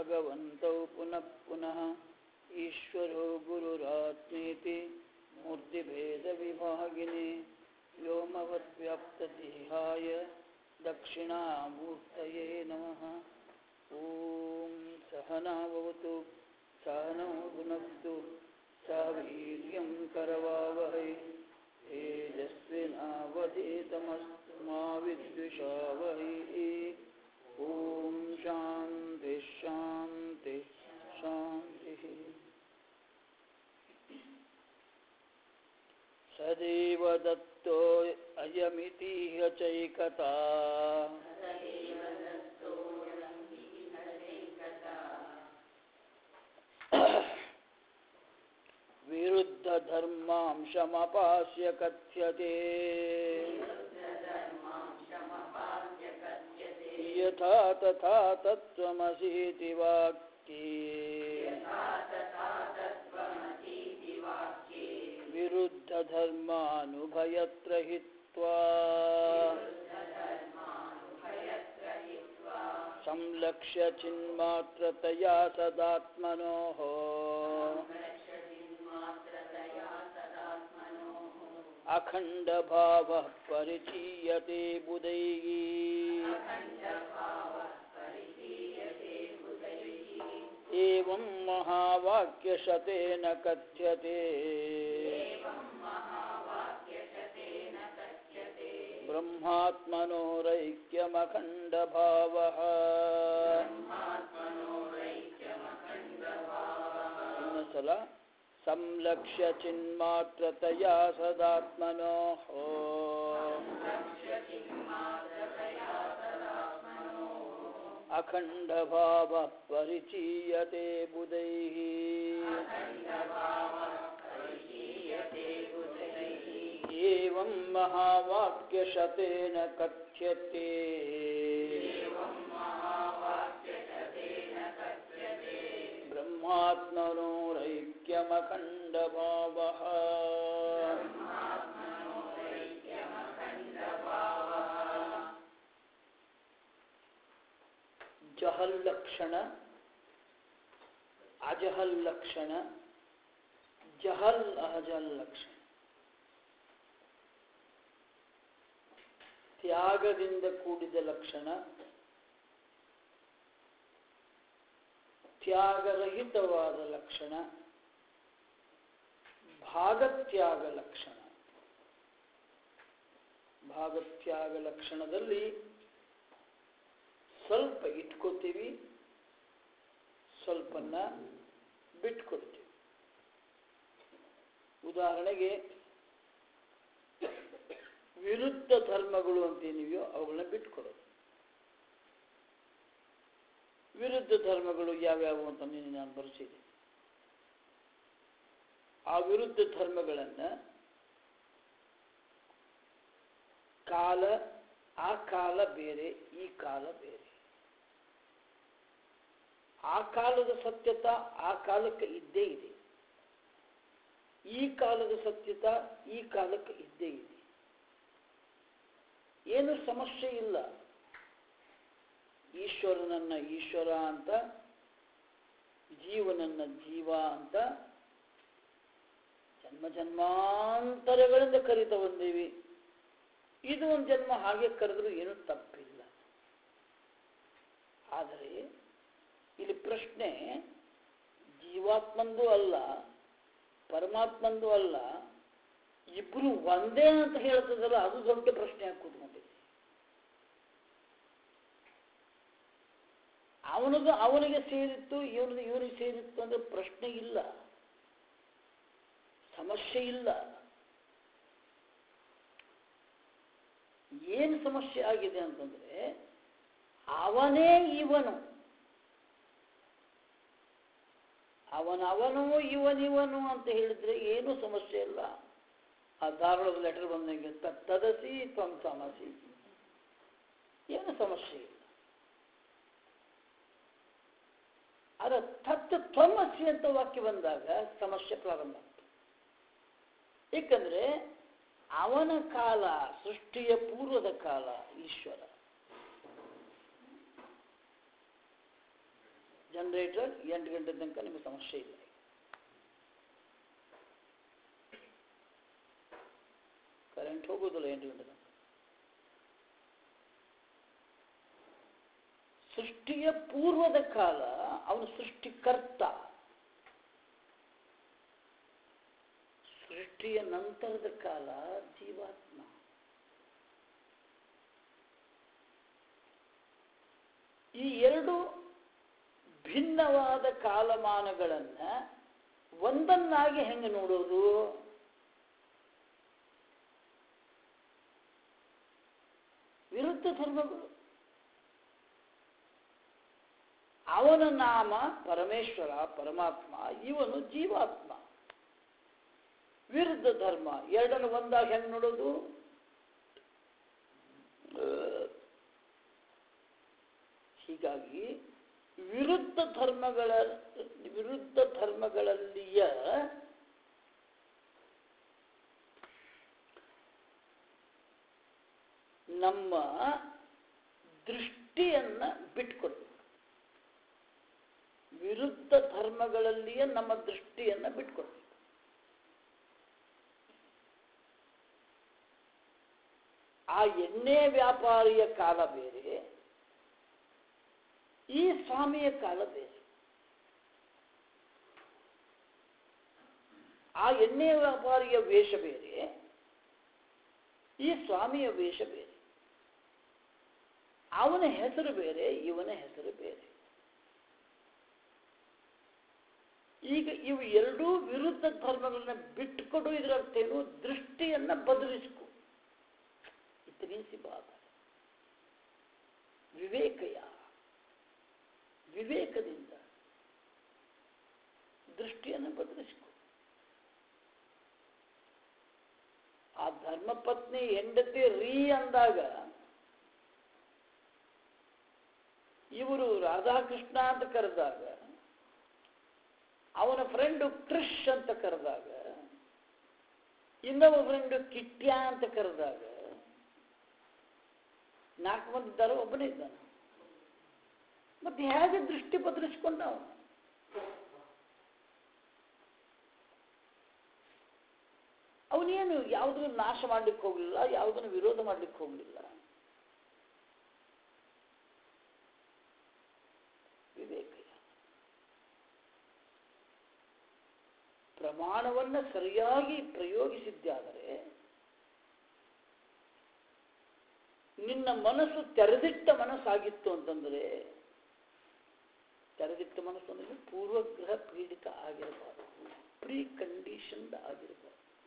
भगवन्तौ पुनः पुनः ईश्वरो गुरुरात्मेति मूर्तिभेदविभागिने व्योमवद्व्याप्तदेहाय दक्षिणामूर्तये नमः ॐ सहना भवतु सहनौ भुनक्तु सह वीर्यं करवावहै तेजस्विनावधीतमस्तु मा विद्विषावहै ॐ शान्ति शान्ति शान्तिः सदैव दत्तो अयमितीह चैकता विरुद्धधर्मांशमपास्य कथ्यते यथा तथा तत्त्वमसीति वाक्ये विरुद्धधर्मानुभयत्र हित्वा संलक्ष्य चिन्मात्रतया सदात्मनोः अखण्डभावः परिचीयते बुधैः एवं महावाक्यशतेन कथ्यते ब्रह्मात्मनोरैक्यमखण्डभावः ಇನ್ನೊಂದ್ಸಲ ಸಂಲಕ್ಷ್ಯ ಚಿನ್ಮಾತ್ರತಯಾ ಸದಾತ್ಮನೋಃ ಅಖಂಡಭಾವ ಪರಿಚೀಯತೆ ಬುಧೈಃ एवं महावाक्यशतेन कथ्यते ब्रह्मात्मनोरैक्यमखण्डभावः ಜಹಲ್ಲಕ್ಷಣ ಅಜಹಲ್ಲಕ್ಷಣ ಜಹಲ್ ಅಹಜಲ್ ಲಕ್ಷಣ ತ್ಯಾಗದಿಂದ ಕೂಡಿದ ಲಕ್ಷಣ ತ್ಯಾಗರಹಿತವಾದ ಲಕ್ಷಣ ಭಾಗತ್ಯಾಗ ಲಕ್ಷಣ ಭಾಗತ್ಯಾಗ ಲಕ್ಷಣದಲ್ಲಿ ಸ್ವಲ್ಪ ಇಟ್ಕೋತೀವಿ ಸ್ವಲ್ಪನ್ನ ಬಿಟ್ಕೊಡ್ತೀವಿ ಉದಾಹರಣೆಗೆ ವಿರುದ್ಧ ಧರ್ಮಗಳು ಅಂತೇನಿವೆಯೋ ಅವುಗಳನ್ನ ಬಿಟ್ಕೊಡೋದು ವಿರುದ್ಧ ಧರ್ಮಗಳು ಯಾವ್ಯಾವು ಅಂತ ನಿನ್ನೆ ನಾನು ಬರೆಸಿದೆ ಆ ವಿರುದ್ಧ ಧರ್ಮಗಳನ್ನು ಕಾಲ ಆ ಕಾಲ ಬೇರೆ ಈ ಕಾಲ ಬೇರೆ ಆ ಕಾಲದ ಸತ್ಯತ ಆ ಕಾಲಕ್ಕೆ ಇದ್ದೇ ಇದೆ ಈ ಕಾಲದ ಸತ್ಯತ ಈ ಕಾಲಕ್ಕೆ ಇದ್ದೇ ಇದೆ ಏನು ಸಮಸ್ಯೆ ಇಲ್ಲ ಈಶ್ವರನನ್ನ ಈಶ್ವರ ಅಂತ ಜೀವನನ್ನ ಜೀವ ಅಂತ ಜನ್ಮ ಜನ್ಮಾಂತರಗಳಿಂದ ಕರೀತಾ ಬಂದೀವಿ ಇದು ಒಂದು ಜನ್ಮ ಹಾಗೆ ಕರೆದ್ರೂ ಏನೂ ತಪ್ಪಿಲ್ಲ ಆದರೆ ಇಲ್ಲಿ ಪ್ರಶ್ನೆ ಜೀವಾತ್ಮಂದು ಅಲ್ಲ ಪರಮಾತ್ಮಂದು ಅಲ್ಲ ಇಬ್ರು ಒಂದೇ ಅಂತ ಹೇಳ್ತದಲ್ಲ ಅದು ದೊಡ್ಡ ಪ್ರಶ್ನೆ ಆಗಿ ಕೂತ್ಕೊಂಡಿದೆ ಅವನದು ಅವನಿಗೆ ಸೇರಿತ್ತು ಇವನದು ಇವನಿಗೆ ಸೇರಿತ್ತು ಅಂದ್ರೆ ಪ್ರಶ್ನೆ ಇಲ್ಲ ಸಮಸ್ಯೆ ಇಲ್ಲ ಏನು ಸಮಸ್ಯೆ ಆಗಿದೆ ಅಂತಂದ್ರೆ ಅವನೇ ಇವನು ಅವನವನು ಇವನಿವನು ಅಂತ ಹೇಳಿದ್ರೆ ಏನೂ ಸಮಸ್ಯೆ ಇಲ್ಲ ಆ ಧಾರವಾಡದ ಲೆಟರ್ ಬಂದಂಗೆ ತದಸಿ ತ್ವಂ ತಮಸಿ ಏನು ಸಮಸ್ಯೆ ಇಲ್ಲ ಅದ ತತ್ ತ್ವಮಸಿ ಅಂತ ವಾಕ್ಯ ಬಂದಾಗ ಸಮಸ್ಯೆ ಪ್ರಾರಂಭ ಆಗ್ತದೆ ಏಕೆಂದ್ರೆ ಅವನ ಕಾಲ ಸೃಷ್ಟಿಯ ಪೂರ್ವದ ಕಾಲ ಈಶ್ವರ ಜನರೇಟರ್ ಎಂಟು ಗಂಟೆ ತನಕ ನಿಮಗೆ ಸಮಸ್ಯೆ ಇಲ್ಲ ಕರೆಂಟ್ ಹೋಗೋದಿಲ್ಲ ಎಂಟು ಗಂಟೆ ತನಕ ಸೃಷ್ಟಿಯ ಪೂರ್ವದ ಕಾಲ ಅವನು ಸೃಷ್ಟಿಕರ್ತ ಸೃಷ್ಟಿಯ ನಂತರದ ಕಾಲ ಜೀವಾತ್ಮ ಈ ಎರಡು ಭಿನ್ನವಾದ ಕಾಲಮಾನಗಳನ್ನು ಒಂದನ್ನಾಗಿ ಹೆಂಗೆ ನೋಡೋದು ವಿರುದ್ಧ ಧರ್ಮಗಳು ಅವನ ನಾಮ ಪರಮೇಶ್ವರ ಪರಮಾತ್ಮ ಇವನು ಜೀವಾತ್ಮ ವಿರುದ್ಧ ಧರ್ಮ ಎರಡನ್ನು ಒಂದಾಗಿ ಹೆಂಗೆ ನೋಡೋದು ಹೀಗಾಗಿ ವಿರುದ್ಧ ಧರ್ಮಗಳ ವಿರುದ್ಧ ಧರ್ಮಗಳಲ್ಲಿಯ ನಮ್ಮ ದೃಷ್ಟಿಯನ್ನ ಬಿಟ್ಕೊಡ್ಬೇಕು ವಿರುದ್ಧ ಧರ್ಮಗಳಲ್ಲಿಯೇ ನಮ್ಮ ದೃಷ್ಟಿಯನ್ನ ಬಿಟ್ಕೊಡ್ಬೇಕು ಆ ಎಣ್ಣೆ ವ್ಯಾಪಾರಿಯ ಕಾಲ ಬೇರೆ ಈ ಸ್ವಾಮಿಯ ಕಾಲ ಬೇರೆ ಆ ಎಣ್ಣೆ ವ್ಯಾಪಾರಿಯ ವೇಷ ಬೇರೆ ಈ ಸ್ವಾಮಿಯ ವೇಷ ಬೇರೆ ಅವನ ಹೆಸರು ಬೇರೆ ಇವನ ಹೆಸರು ಬೇರೆ ಈಗ ಇವು ಎರಡೂ ವಿರುದ್ಧ ಧರ್ಮಗಳನ್ನ ಬಿಟ್ಟುಕೊಡು ಇದರ ಅರ್ಥ ಏನು ದೃಷ್ಟಿಯನ್ನ ಬದಲಿಸ್ಕೊ ಇತನೇ ಸಿ ಬಾತ ವಿವೇಕಯ ವಿವೇಕದಿಂದ ದೃಷ್ಟಿಯನ್ನು ಬದಲಿಸಿಕೊ ಆ ಧರ್ಮಪತ್ನಿ ಹೆಂಡತಿ ರೀ ಅಂದಾಗ ಇವರು ರಾಧಾಕೃಷ್ಣ ಅಂತ ಕರೆದಾಗ ಅವನ ಫ್ರೆಂಡು ಕ್ರಿಶ್ ಅಂತ ಕರೆದಾಗ ಇನ್ನೊಬ್ಬ ಫ್ರೆಂಡು ಕಿಟ್ಯ ಅಂತ ಕರೆದಾಗ ನಾಲ್ಕು ಮಂದಿ ಇದ್ದಾರೆ ಒಬ್ಬನೇ ಇದ್ದಾನೆ ಮತ್ತೆ ಹೇಗೆ ದೃಷ್ಟಿ ಬದಲಿಸ್ಕೊಂಡ ಅವನು ಅವನೇನು ಯಾವುದನ್ನು ನಾಶ ಮಾಡ್ಲಿಕ್ಕೆ ಹೋಗಲಿಲ್ಲ ಯಾವುದನ್ನು ವಿರೋಧ ಮಾಡ್ಲಿಕ್ಕೆ ಹೋಗಲಿಲ್ಲ ವಿವೇಕ ಪ್ರಮಾಣವನ್ನು ಸರಿಯಾಗಿ ಪ್ರಯೋಗಿಸಿದ್ದಾದರೆ ನಿನ್ನ ಮನಸ್ಸು ತೆರೆದಿಟ್ಟ ಮನಸ್ಸಾಗಿತ್ತು ಅಂತಂದರೆ ತೆರೆದಿಟ್ಟ ಮನಸ್ಸು ಅಂದರೆ ಪೂರ್ವಗ್ರಹ ಪೀಡಿತ ಆಗಿರಬಾರದು ಪ್ರೀ ಕಂಡೀಷನ್ಡ್ ಆಗಿರಬಾರದು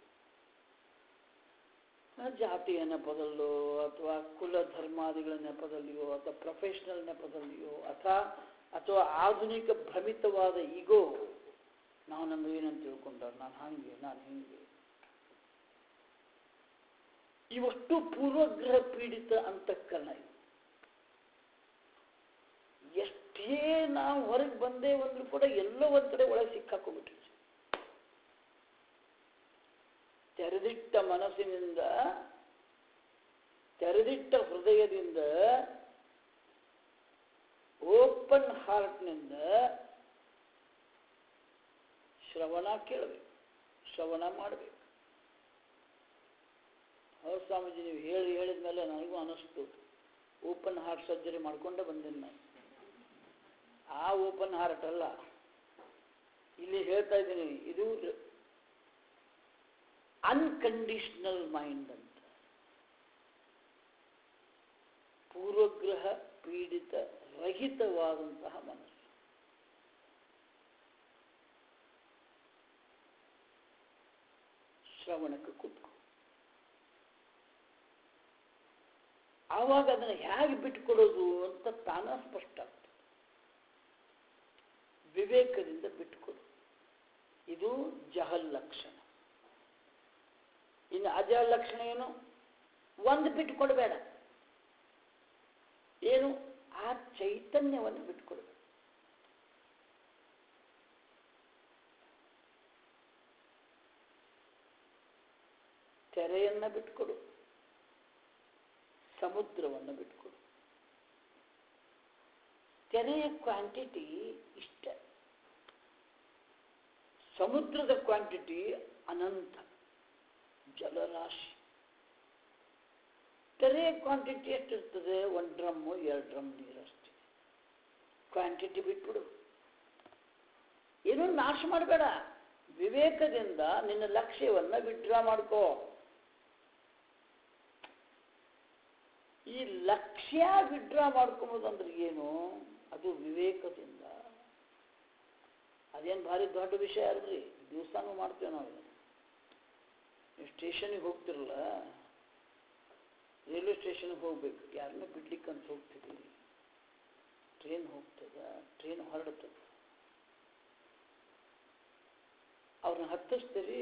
ಜಾತಿಯ ನೆಪದಲ್ಲೋ ಅಥವಾ ಕುಲ ಧರ್ಮಾದಿಗಳ ನೆಪದಲ್ಲಿಯೋ ಅಥವಾ ಪ್ರೊಫೆಷನಲ್ ನೆಪದಲ್ಲಿಯೋ ಅಥವಾ ಅಥವಾ ಆಧುನಿಕ ಭ್ರಮಿತವಾದ ಈಗೋ ನಾನಂದ್ರೆ ಏನಂತ ತಿಳ್ಕೊಂಡ ನಾನು ಹಂಗೆ ನಾನು ಹಿಂಗೆ ಇವಷ್ಟು ಪೂರ್ವಗ್ರಹ ಪೀಡಿತ ಅಂತಃಕರಣ ಇದು ಎಷ್ಟೇ ನಾವು ಹೊರಗೆ ಬಂದೇ ಬಂದರೂ ಕೂಡ ಎಲ್ಲೋ ಒಂದ್ ಕಡೆ ಒಳಗೆ ಸಿಕ್ಕಾಕೊಂಡ್ಬಿಟ್ಟಿರ್ತೀವಿ ತೆರೆದಿಟ್ಟ ಮನಸ್ಸಿನಿಂದ ತೆರೆದಿಟ್ಟ ಹೃದಯದಿಂದ ಓಪನ್ ಹಾರ್ಟ್ನಿಂದ ಶ್ರವಣ ಕೇಳಬೇಕು ಶ್ರವಣ ಮಾಡಬೇಕು ಹೌದು ಸ್ವಾಮೀಜಿ ನೀವು ಹೇಳಿ ಹೇಳಿದ ಮೇಲೆ ನನಗೂ ಅನಿಸ್ತು ಓಪನ್ ಹಾರ್ಟ್ ಸರ್ಜರಿ ಮಾಡ್ಕೊಂಡೇ ಬಂದೇನೆ ನಾನು ಆ ಓಪನ್ ಹಾರ್ಟ್ ಅಲ್ಲ ಇಲ್ಲಿ ಹೇಳ್ತಾ ಇದ್ದೀನಿ ಇದು ಅನ್ಕಂಡೀಷನಲ್ ಮೈಂಡ್ ಅಂತ ಪೂರ್ವಗ್ರಹ ಪೀಡಿತ ರಹಿತವಾದಂತಹ ಮನಸ್ಸು ಶ್ರವಣಕ್ಕೆ ಕೂತ್ಕೊ ಆವಾಗ ಅದನ್ನು ಹೇಗೆ ಬಿಟ್ಟುಕೊಡೋದು ಅಂತ ತಾನ ಸ್ಪಷ್ಟ ಆಗ್ತದೆ ವಿವೇಕದಿಂದ ಬಿಟ್ಟುಕೊಡು ಇದು ಜಹಲ್ ಲಕ್ಷಣ ಇನ್ನು ಅಜಹಲ್ ಲಕ್ಷಣ ಏನು ಒಂದು ಬಿಟ್ಟುಕೊಡಬೇಡ ಏನು ಆ ಚೈತನ್ಯವನ್ನು ಬಿಟ್ಟುಕೊಡ್ಬೇಕು ತೆರೆಯನ್ನ ಬಿಟ್ಕೊಡು ಸಮುದ್ರವನ್ನು ಬಿಟ್ಕೊಡು ಕೆರೆಯ ಕ್ವಾಂಟಿಟಿ ಇಷ್ಟ ಸಮುದ್ರದ ಕ್ವಾಂಟಿಟಿ ಅನಂತ ಜಲರಾಶಿ ಕೆರೆಯ ಕ್ವಾಂಟಿಟಿ ಎಷ್ಟಿರ್ತದೆ ಒಂದು ಡ್ರಮ್ಮು ಎರಡು ಡ್ರಮ್ ನೀರಷ್ಟೇ ಕ್ವಾಂಟಿಟಿ ಬಿಟ್ಬಿಡು ಏನೂ ನಾಶ ಮಾಡಬೇಡ ವಿವೇಕದಿಂದ ನಿನ್ನ ಲಕ್ಷ್ಯವನ್ನು ವಿಡ್ರಾ ಮಾಡ್ಕೋ ಈ ಲಕ್ಷ್ಯ ವಿಡ್ರಾ ಮಾಡ್ಕೊಂಬೋದಂದ್ರೆ ಏನು ಅದು ವಿವೇಕದಿಂದ ಅದೇನು ಭಾರಿ ದೊಡ್ಡ ವಿಷಯ ಅಲ್ರಿ ದಿವಸಾನು ಮಾಡ್ತೇವೆ ನಾವು ನೀವು ಸ್ಟೇಷನಿಗೆ ಹೋಗ್ತಿರಲ್ಲ ರೈಲ್ವೆ ಸ್ಟೇಷನ್ಗೆ ಹೋಗ್ಬೇಕು ಯಾರನ್ನ ಬಿಡ್ಲಿಕ್ಕೆ ಅಂತ ಹೋಗ್ತೀವಿ ಟ್ರೈನ್ ಹೋಗ್ತದ ಟ್ರೈನ್ ಹೊರಡ್ತದ ಅವ್ರನ್ನ ಹತ್ತಿಸ್ತೀರಿ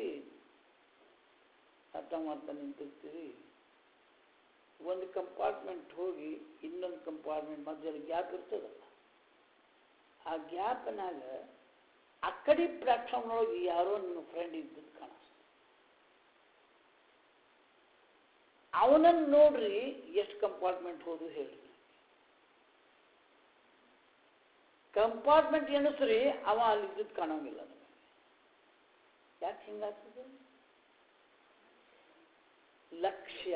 ಅರ್ಥ ಮಾಡ್ತಾ ನಿಂತಿರ್ತೀರಿ ಒಂದು ಕಂಪಾರ್ಟ್ಮೆಂಟ್ ಹೋಗಿ ಇನ್ನೊಂದು ಕಂಪಾರ್ಟ್ಮೆಂಟ್ ಮಧ್ಯದಲ್ಲಿ ಗ್ಯಾಪ್ ಇರ್ತದಲ್ಲ ಆ ಗ್ಯಾಪ್ನಾಗ ಆ ಕಡೆ ಪ್ಲಾಟ್ಫಾರ್ಮ್ನೊಳಗೆ ಯಾರೋ ನಿಮ್ಮ ಫ್ರೆಂಡ್ ಇದ್ದದ್ದು ಕಾಣಿಸ್ತದೆ ಅವನನ್ನು ನೋಡ್ರಿ ಎಷ್ಟು ಕಂಪಾರ್ಟ್ಮೆಂಟ್ ಹೋದು ಹೇಳ್ರಿ ಕಂಪಾರ್ಟ್ಮೆಂಟ್ ಎನಿಸ್ರಿ ಅವ ಅಲ್ಲಿ ಇದ್ದದ್ದು ಕಾಣೋಂಗಿಲ್ಲ ನಮಗೆ ಯಾಕೆ ಹಿಂಗಾಗ್ತದೆ ಲಕ್ಷ್ಯ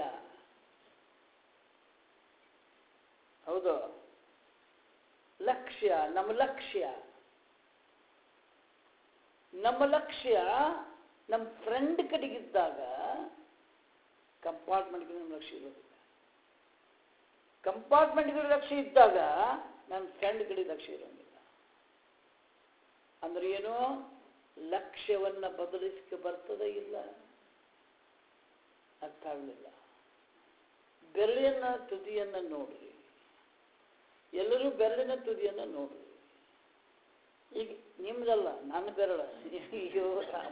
ಹೌದು ಲಕ್ಷ್ಯ ನಮ್ಮ ಲಕ್ಷ್ಯ ನಮ್ಮ ಲಕ್ಷ್ಯ ನಮ್ಮ ಫ್ರೆಂಡ್ ಕಡೆಗಿದ್ದಾಗ ಕಂಪಾರ್ಟ್ಮೆಂಟ್ಗೆ ನಮ್ಮ ಲಕ್ಷ್ಯ ಇರೋದಿಲ್ಲ ಕಂಪಾರ್ಟ್ಮೆಂಟ್ಗೆ ಲಕ್ಷ್ಯ ಇದ್ದಾಗ ನನ್ನ ಫ್ರೆಂಡ್ ಕಡೆ ಲಕ್ಷ್ಯ ಇರೋಂಗಿಲ್ಲ ಅಂದ್ರೆ ಏನು ಲಕ್ಷ್ಯವನ್ನು ಬದಲಿಸಕ್ಕೆ ಬರ್ತದೇ ಇಲ್ಲ ಅರ್ಥ ಆಗಲಿಲ್ಲ ಬೆರಳಿನ ತುದಿಯನ್ನು ನೋಡ್ರಿ ಎಲ್ಲರೂ ಬೆರಳಿನ ತುದಿಯನ್ನು ನೋಡ್ರಿ ಈಗ ನಿಮ್ದಲ್ಲ ನನ್ನ ಬೆರಳ ಅಯ್ಯೋ ರಾಮ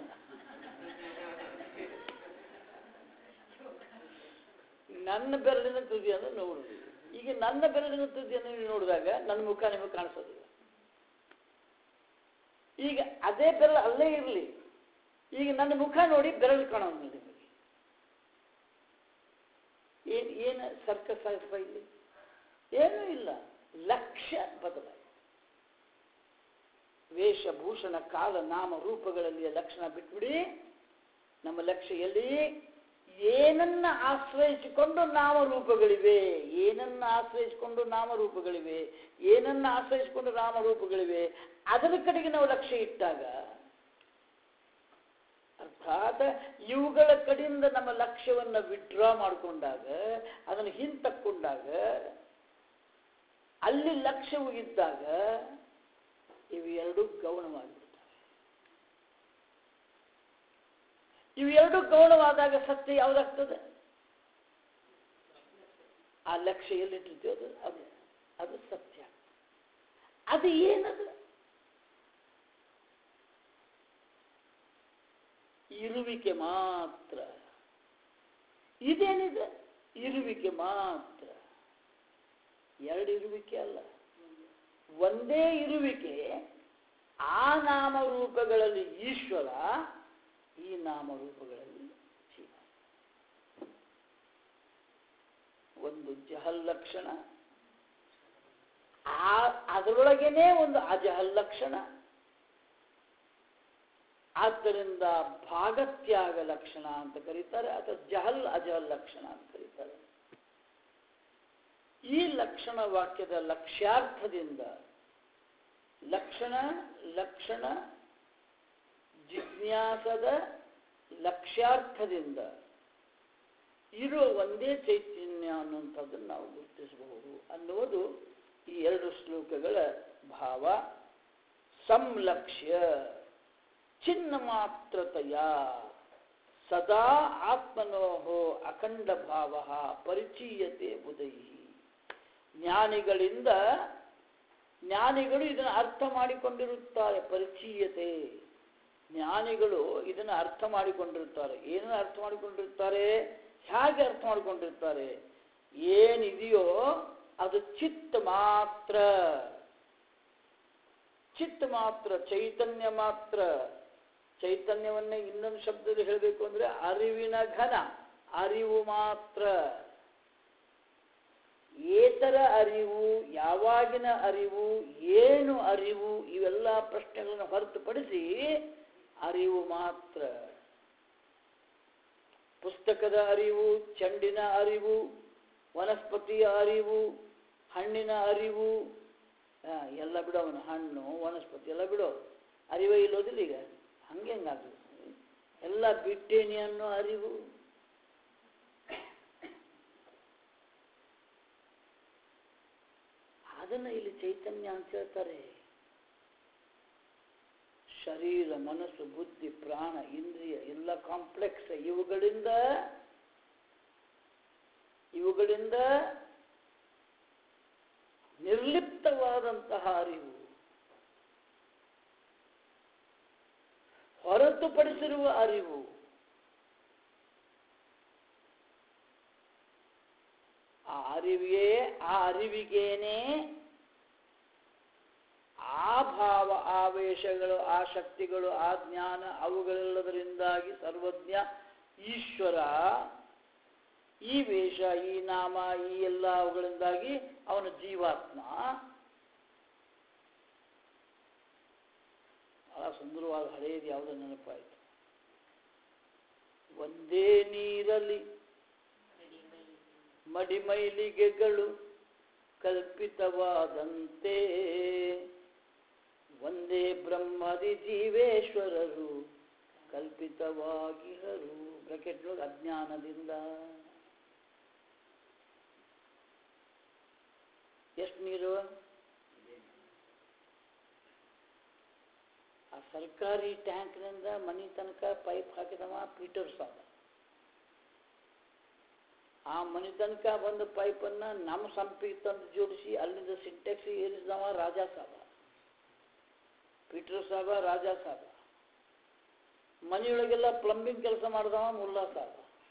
ನನ್ನ ಬೆರಳಿನ ತುದಿಯನ್ನು ನೋಡ್ರಿ ಈಗ ನನ್ನ ಬೆರಳಿನ ತುದಿಯನ್ನು ನೀವು ನೋಡಿದಾಗ ನನ್ನ ಮುಖ ನಿಮಗೆ ಕಾಣಿಸೋದಿಲ್ಲ ಈಗ ಅದೇ ಬೆರಳು ಅಲ್ಲೇ ಇರಲಿ ಈಗ ನನ್ನ ಮುಖ ನೋಡಿ ಬೆರಳು ಕಾಣೋದಿಲ್ಲ ನಿಮಗೆ ಏನು ಏನು ಸರ್ಕಸ್ ಆಯ್ತಪ್ಪ ಇಲ್ಲಿ ಏನೂ ಇಲ್ಲ ಲಕ್ಷ್ಯ ಬದಲಾಯಿತು ವೇಷಭೂಷಣ ಕಾಲ ನಾಮ ರೂಪಗಳಲ್ಲಿ ಲಕ್ಷಣ ಬಿಟ್ಬಿಡಿ ನಮ್ಮ ಲಕ್ಷ್ಯ ಎಲ್ಲಿ ಏನನ್ನ ಆಶ್ರಯಿಸಿಕೊಂಡು ನಾಮರೂಪಗಳಿವೆ ಏನನ್ನ ಆಶ್ರಯಿಸಿಕೊಂಡು ನಾಮರೂಪಗಳಿವೆ ಏನನ್ನ ಆಶ್ರಯಿಸಿಕೊಂಡು ನಾಮರೂಪಗಳಿವೆ ಅದರ ಕಡೆಗೆ ನಾವು ಲಕ್ಷ್ಯ ಇಟ್ಟಾಗ ಅರ್ಥಾತ್ ಇವುಗಳ ಕಡೆಯಿಂದ ನಮ್ಮ ಲಕ್ಷ್ಯವನ್ನು ವಿಡ್ರಾ ಮಾಡಿಕೊಂಡಾಗ ಅದನ್ನು ಹಿಂತಕ್ಕೊಂಡಾಗ ಅಲ್ಲಿ ಲಕ್ಷ್ಯವು ಇದ್ದಾಗ ಇವು ಎರಡು ಗೌಣವಾಗಿಬಿಡ್ತವೆ ಇವು ಎರಡು ಗೌಣವಾದಾಗ ಸತ್ಯ ಯಾವುದಾಗ್ತದೆ ಆ ಲಕ್ಷ್ಯ ಎಲ್ಲಿಟ್ಟಿರ್ತೀವಿ ಅದು ಅದು ಅದು ಸತ್ಯ ಅದು ಏನದು ಇರುವಿಕೆ ಮಾತ್ರ ಇದೇನಿದೆ ಇರುವಿಕೆ ಮಾತ್ರ ಎರಡು ಇರುವಿಕೆ ಅಲ್ಲ ಒಂದೇ ಇರುವಿಕೆ ಆ ನಾಮರೂಪಗಳಲ್ಲಿ ಈಶ್ವರ ಈ ನಾಮರೂಪಗಳಲ್ಲಿ ಜೀವ ಒಂದು ಜಹಲ್ ಲಕ್ಷಣ ಆ ಅದರೊಳಗೇನೆ ಒಂದು ಅಜಹಲ್ ಲಕ್ಷಣ ಆದ್ದರಿಂದ ಭಾಗತ್ಯಾಗ ಲಕ್ಷಣ ಅಂತ ಕರೀತಾರೆ ಅಥವಾ ಜಹಲ್ ಅಜಹಲ್ ಲಕ್ಷಣ ಅಂತ ಕರೀತಾರೆ ಈ ಲಕ್ಷಣ ವಾಕ್ಯದ ಲಕ್ಷ್ಯಾರ್ಥದಿಂದ ಲಕ್ಷಣ ಲಕ್ಷಣ ಜಿಜ್ಞಾಸದ ಲಕ್ಷ್ಯಾರ್ಥದಿಂದ ಇರುವ ಒಂದೇ ಚೈತನ್ಯ ಅನ್ನುವಂಥದ್ದನ್ನು ನಾವು ಗುರುತಿಸಬಹುದು ಅನ್ನುವುದು ಈ ಎರಡು ಶ್ಲೋಕಗಳ ಭಾವ ಸಂಲಕ್ಷ್ಯ ಚಿನ್ನ ಮಾತ್ರತೆಯ ಸದಾ ಆತ್ಮನೋಹೋ ಅಖಂಡ ಭಾವ ಪರಿಚೀಯತೆ ಬುಧೈ ಜ್ಞಾನಿಗಳಿಂದ ಜ್ಞಾನಿಗಳು ಇದನ್ನು ಅರ್ಥ ಮಾಡಿಕೊಂಡಿರುತ್ತಾರೆ ಪರಿಚೀಯತೆ ಜ್ಞಾನಿಗಳು ಇದನ್ನು ಅರ್ಥ ಮಾಡಿಕೊಂಡಿರುತ್ತಾರೆ ಏನನ್ನು ಅರ್ಥ ಮಾಡಿಕೊಂಡಿರುತ್ತಾರೆ ಹೇಗೆ ಅರ್ಥ ಮಾಡಿಕೊಂಡಿರ್ತಾರೆ ಏನಿದೆಯೋ ಅದು ಚಿತ್ತ ಮಾತ್ರ ಚಿತ್ತ ಮಾತ್ರ ಚೈತನ್ಯ ಮಾತ್ರ ಚೈತನ್ಯವನ್ನೇ ಇನ್ನೊಂದು ಶಬ್ದದಲ್ಲಿ ಹೇಳಬೇಕು ಅಂದ್ರೆ ಅರಿವಿನ ಘನ ಅರಿವು ಮಾತ್ರ ಏತರ ಅರಿವು ಯಾವಾಗ ಒಳಗಿನ ಅರಿವು ಏನು ಅರಿವು ಇವೆಲ್ಲ ಪ್ರಶ್ನೆಗಳನ್ನು ಹೊರತುಪಡಿಸಿ ಅರಿವು ಮಾತ್ರ ಪುಸ್ತಕದ ಅರಿವು ಚೆಂಡಿನ ಅರಿವು ವನಸ್ಪತಿಯ ಅರಿವು ಹಣ್ಣಿನ ಅರಿವು ಆ, ಎಲ್ಲ ಬಿಡೋವನು ಹಣ್ಣು ವನಸ್ಪತಿ ಎಲ್ಲ ಬಿಡೋ ಅರಿವೇ ಇಲ್ಲೋದಿಲ್ಲ ಈಗ ಹಂಗೆ ಹೆಂಗಾಗ್ತದೆ ಎಲ್ಲ ಬಿಟ್ಟೇನಿ ಅನ್ನೋ ಅರಿವು ಅದನ್ನು ಇಲ್ಲಿ ಚೈತನ್ಯ ಅಂತ ಹೇಳ್ತಾರೆ ಶರೀರ ಮನಸ್ಸು ಬುದ್ಧಿ ಪ್ರಾಣ ಇಂದ್ರಿಯ ಎಲ್ಲ ಕಾಂಪ್ಲೆಕ್ಸ್ ಇವುಗಳಿಂದ ಇವುಗಳಿಂದ ನಿರ್ಲಿಪ್ತವಾದಂತಹ ಅರಿವು ಹೊರತುಪಡಿಸಿರುವ ಅರಿವು ಆ ಅರಿವಿಗೆ ಆ ಅರಿವಿಗೇನೆ ಆ ಭಾವ ಆವೇಶಗಳು ಆ ಶಕ್ತಿಗಳು ಆ ಜ್ಞಾನ ಅವುಗಳೆಲ್ಲದರಿಂದಾಗಿ ಸರ್ವಜ್ಞ ಈಶ್ವರ ಈ ವೇಷ ಈ ನಾಮ ಈ ಎಲ್ಲ ಅವುಗಳಿಂದಾಗಿ ಅವನ ಜೀವಾತ್ಮ ಬಹಳ ಸುಂದರವಾದ ಹಳೆಯದು ಯಾವುದೋ ನೆನಪಾಯಿತು ಒಂದೇ ನೀರಲ್ಲಿ ಮಡಿಮೈಲಿಗೆಗಳು ಕಲ್ಪಿತವಾದಂತೆ ಒಂದೇ ಬ್ರಹ್ಮದಿ ಜೀವೇಶ್ವರರು ಕಲ್ಪಿತವಾಗಿಹರು ಬ್ರಕೆಟ್ ಅಜ್ಞಾನದಿಂದ ಎಷ್ಟು ನೀರು ಆ ಸರ್ಕಾರಿ ಟ್ಯಾಂಕ್ನಿಂದ ಮನೆ ತನಕ ಪೈಪ್ ಹಾಕಿದವ ಪೀಟರ್ ಸಾಬ ಆ ಮನೆ ತನಕ ಬಂದ ಪೈಪನ್ನು ನಮ್ಮ ಸಂಪಿಗೆ ತಂದು ಜೋಡಿಸಿ ಅಲ್ಲಿಂದ ಸಿಂಟೆಕ್ಸ್ ಏರಿಸಿದವ ರಾಜಾ ಸಾಬ ಪೀಟರ್ ಸಾಬ ರಾಜಾ ಸಾಬ ಮನೆಯೊಳಗೆಲ್ಲ ಪ್ಲಂಬಿಂಗ್ ಕೆಲಸ ಮಾಡಿದವ ಮುಲ್ಲಾ ಸಾಬ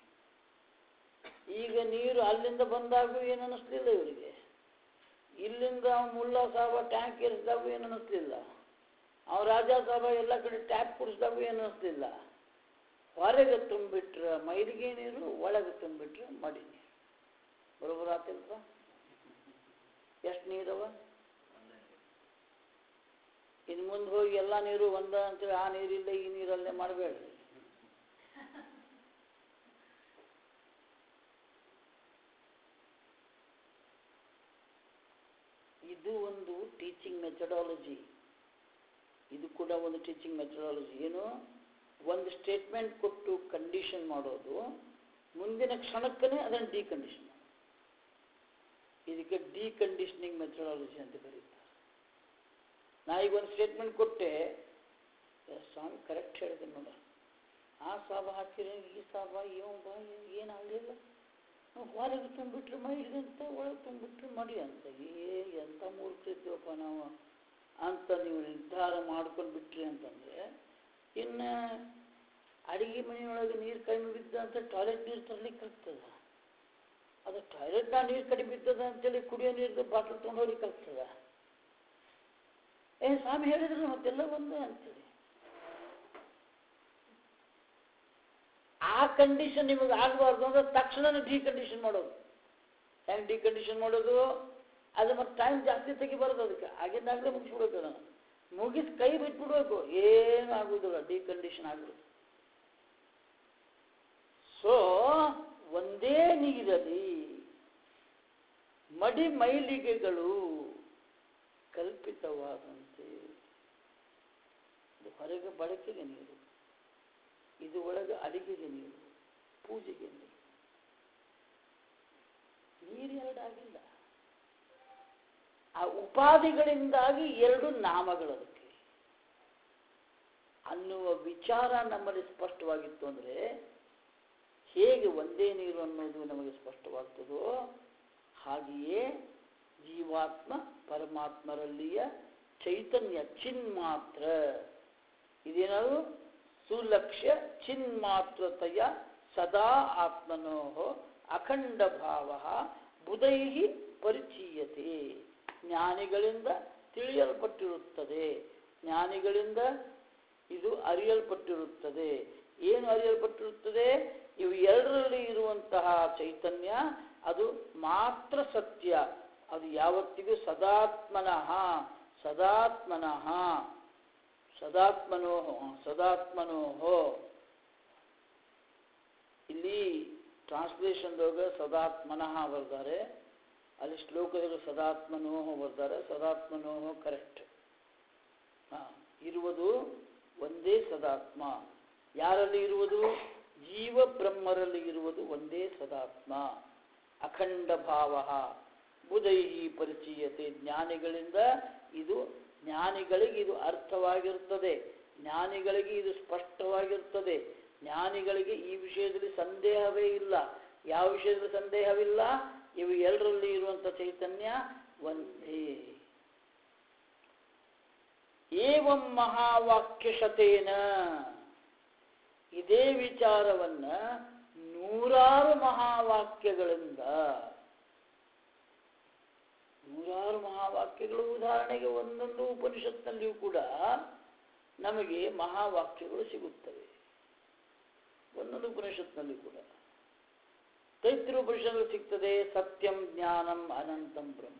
ಈಗ ನೀರು ಅಲ್ಲಿಂದ ಬಂದಾಗೂ ಏನು ಅನ್ನಿಸ್ಲಿಲ್ಲ ಇವರಿಗೆ ಇಲ್ಲಿಂದ ಮುಲ್ಲಾ ಸಾಬ ಟ್ಯಾಂಕ್ ಏರಿಸಿದಾಗೂ ಏನು ಅನ್ನಿಸ್ಲಿಲ್ಲ ಅವ ರಾಜಾ ಸಾಬ ಎಲ್ಲ ಕಡೆ ಟ್ಯಾಪ್ ಕುಡಿಸಿದಾಗೂ ಏನು ಅನ್ನಿಸ್ಲಿಲ್ಲ ಹೊರಗೆ ತುಂಬಿಟ್ರೆ ಮೈಲಿಗೆ ನೀರು ಒಳಗೆ ತುಂಬಿಟ್ರೆ ಮಡಿ ನೀರು ಬರೋಬರ ಆತಿಲ್ಪ ಎಷ್ಟು ನೀರವ ಇನ್ನು ಮುಂದೆ ಹೋಗಿ ಎಲ್ಲ ನೀರು ಒಂದ ಅಂತೇಳಿ ಆ ನೀರಿಲ್ಲ ಈ ನೀರಲ್ಲೇ ಮಾಡಬೇಡ್ರಿ ಇದು ಒಂದು ಟೀಚಿಂಗ್ ಮೆಥಡಾಲಜಿ ಇದು ಕೂಡ ಒಂದು ಟೀಚಿಂಗ್ ಮೆಥಡಾಲಜಿ ಏನು ಒಂದು ಸ್ಟೇಟ್ಮೆಂಟ್ ಕೊಟ್ಟು ಕಂಡೀಷನ್ ಮಾಡೋದು ಮುಂದಿನ ಕ್ಷಣಕ್ಕನೇ ಅದನ್ನು ಡಿಕಂಡೀಷನ್ ಮಾಡೋದು ಇದಕ್ಕೆ ಡಿಕಂಡೀಷನಿಂಗ್ ಮೆಥಡಾಲಜಿ ಅಂತ ಕರೀತಾರೆ ನಾ ಈಗ ಒಂದು ಸ್ಟೇಟ್ಮೆಂಟ್ ಕೊಟ್ಟೆ ಏ, ಸ್ವಾಮಿ ಕರೆಕ್ಟ್ ಹೇಳಿದೆ ನೋಡ ಆ ಸಾಬ ಹಾಕಿದ್ರೆ ಈ ಸಾಬ ಇವ ಬಾ ಏನಾಗಲಿಲ್ಲ ಹೊರಗೆ ತುಂಬಿಟ್ರೆ ಮೈಲಿಗೆ ಅಂತ ಒಳಗೆ ತುಂಬಿಟ್ರೆ ಮಡಿ ಅಂತ ಏ ಎಂಥ ಮೂರ್ಖರಿದ್ದೀವಪ್ಪ ನಾವು ಅಂತ ನೀವು ನಿರ್ಧಾರ ಮಾಡ್ಕೊಂಡು ಬಿಟ್ರಿ ಅಂತಂದರೆ ಇನ್ನು ಅಡಿಗೆ ಮನೆಯೊಳಗೆ ನೀರು ಕಡಿಮೆ ಬಿದ್ದ ಅಂತ ಟಾಯ್ಲೆಟ್ ನೀರು ತರ್ಲಿಕ್ಕೆ ಆಗ್ತದ ಅದು ಟಾಯ್ಲೆಟ್ನ ನೀರು ಕಡಿಮೆ ಬಿದ್ದದ ಅಂತೇಳಿ ಕುಡಿಯೋ ನೀರು ಬಾಟ್ಲ್ ತೊಗೊಂಡು ಹೋಗ್ಲಿಕ್ಕೆ ಆಗ್ತದ ಏ ಸ್ವಾಮಿ ಹೇಳಿದ್ರು ಮತ್ತೆಲ್ಲ ಒಂದೇ ಅಂತೇಳಿ ಆ ಕಂಡೀಷನ್ ನಿಮಗೆ ಆಗಬಾರ್ದು ಅಂದ್ರೆ ತಕ್ಷಣ ಡಿಕಂಡೀಷನ್ ಮಾಡೋದು ಹೆಂಗೆ ಡಿಕಂಡೀಷನ್ ಮಾಡೋದು ಅದು ಮತ್ತೆ ಟೈಮ್ ಜಾಸ್ತಿ ತೆಗಿಬಾರ್ದು ಅದಕ್ಕೆ ಆಗಿಂದಾಗಲೇ ಮುಗಿಸ್ಬಿಡ್ಬೇಕು ನಾನು ಮುಗಿಸಿ ಕೈ ಬಿಟ್ಬಿಡ್ಬೇಕು ಏನು ಆಗುವುದಿಲ್ಲ ಡಿಕಂಡೀಷನ್ ಆಗ್ಬಿಡುತ್ತೆ ಸೊ ಒಂದೇ ನೀರಲ್ಲಿ ಮಡಿ ಮೈಲಿಗೆಗಳು ಕಲ್ಪಿತವಾದಂತೆ ಇದು ಹೊರಗೆ ಬಳಕೆಗೆ ನೀರು ಇದು ಒಳಗೆ ಅಡಿಗೆಗೆ ನೀರು ಪೂಜೆಗೆ ನೀರು ನೀರು ಎರಡಾಗಿಲ್ಲ ಆ ಉಪಾಧಿಗಳಿಂದಾಗಿ ಎರಡು ನಾಮಗಳು ಅದಕ್ಕೆ ಅನ್ನುವ ವಿಚಾರ ನಮ್ಮಲ್ಲಿ ಸ್ಪಷ್ಟವಾಗಿತ್ತು ಅಂದರೆ ಹೇಗೆ ಒಂದೇ ನೀರು ಅನ್ನೋದು ನಮಗೆ ಸ್ಪಷ್ಟವಾಗ್ತದೋ ಹಾಗೆಯೇ ಜೀವಾತ್ಮ ಪರಮಾತ್ಮರಲ್ಲಿಯ ಚೈತನ್ಯ ಚಿನ್ಮಾತ್ರ ಇದೇನದು ಸುಲಕ್ಷ್ಯ ಚಿನ್ಮಾತ್ರತೆಯ ಸದಾ ಆತ್ಮನೋ ಅಖಂಡ ಭಾವ ಬುಧೈ ಪರಿಚೀಯತೆ ಜ್ಞಾನಿಗಳಿಂದ ತಿಳಿಯಲ್ಪಟ್ಟಿರುತ್ತದೆ ಜ್ಞಾನಿಗಳಿಂದ ಇದು ಅರಿಯಲ್ಪಟ್ಟಿರುತ್ತದೆ ಏನು ಅರಿಯಲ್ಪಟ್ಟಿರುತ್ತದೆ ಇವು ಎರಡರಲ್ಲಿ ಇರುವಂತಹ ಚೈತನ್ಯ ಅದು ಮಾತ್ರ ಸತ್ಯ ಅದು ಯಾವತ್ತಿಗೂ ಸದಾತ್ಮನಃ ಸದಾತ್ಮನಃ ಸದಾತ್ಮನೋ ಸದಾತ್ಮನೋಹೋ ಇಲ್ಲಿ ಟ್ರಾನ್ಸ್ಲೇಷನ್ದೊಳಗೆ ಸದಾತ್ಮನಃ ಬರ್ತಾರೆ ಅಲ್ಲಿ ಶ್ಲೋಕದಲ್ಲಿ ಸದಾತ್ಮನೋಹ ಬರ್ತಾರೆ ಸದಾತ್ಮನೋಹ ಕರೆಕ್ಟ್ ಇರುವುದು ಒಂದೇ ಸದಾತ್ಮ ಯಾರಲ್ಲಿ ಇರುವುದು ಜೀವ ಬ್ರಹ್ಮರಲ್ಲಿ ಇರುವುದು ಒಂದೇ ಸದಾತ್ಮ ಅಖಂಡ ಭಾವ ಬುಧೈಹಿ ಪರಿಚಯತೆ ಜ್ಞಾನಿಗಳಿಂದ ಇದು ಜ್ಞಾನಿಗಳಿಗೆ ಇದು ಅರ್ಥವಾಗಿರುತ್ತದೆ ಜ್ಞಾನಿಗಳಿಗೆ ಇದು ಸ್ಪಷ್ಟವಾಗಿರುತ್ತದೆ ಜ್ಞಾನಿಗಳಿಗೆ ಈ ವಿಷಯದಲ್ಲಿ ಸಂದೇಹವೇ ಇಲ್ಲ ಯಾವ ವಿಷಯದಲ್ಲಿ ಸಂದೇಹವಿಲ್ಲ ಇವು ಎಲ್ಲರಲ್ಲಿ ಇರುವಂಥ ಚೈತನ್ಯ ಒಂದೇ ಏವಂ ಮಹಾವಾಕ್ಯಶತೇನ ಇದೇ ವಿಚಾರವನ್ನ ನೂರಾರು ಮಹಾವಾಕ್ಯಗಳಿಂದ ನೂರಾರು ಮಹಾವಾಕ್ಯಗಳು ಉದಾಹರಣೆಗೆ ಒಂದೊಂದು ಉಪನಿಷತ್ನಲ್ಲಿಯೂ ಕೂಡ ನಮಗೆ ಮಹಾವಾಕ್ಯಗಳು ಸಿಗುತ್ತವೆ ಒಂದೊಂದು ಉಪನಿಷತ್ನಲ್ಲಿ ಕೂಡ ತೈತ್ರ ಉಪನಿಷತ್ನಲ್ಲಿ ಸಿಗ್ತದೆ ಸತ್ಯಂ ಜ್ಞಾನಂ ಅನಂತಂ ಬ್ರಹ್ಮ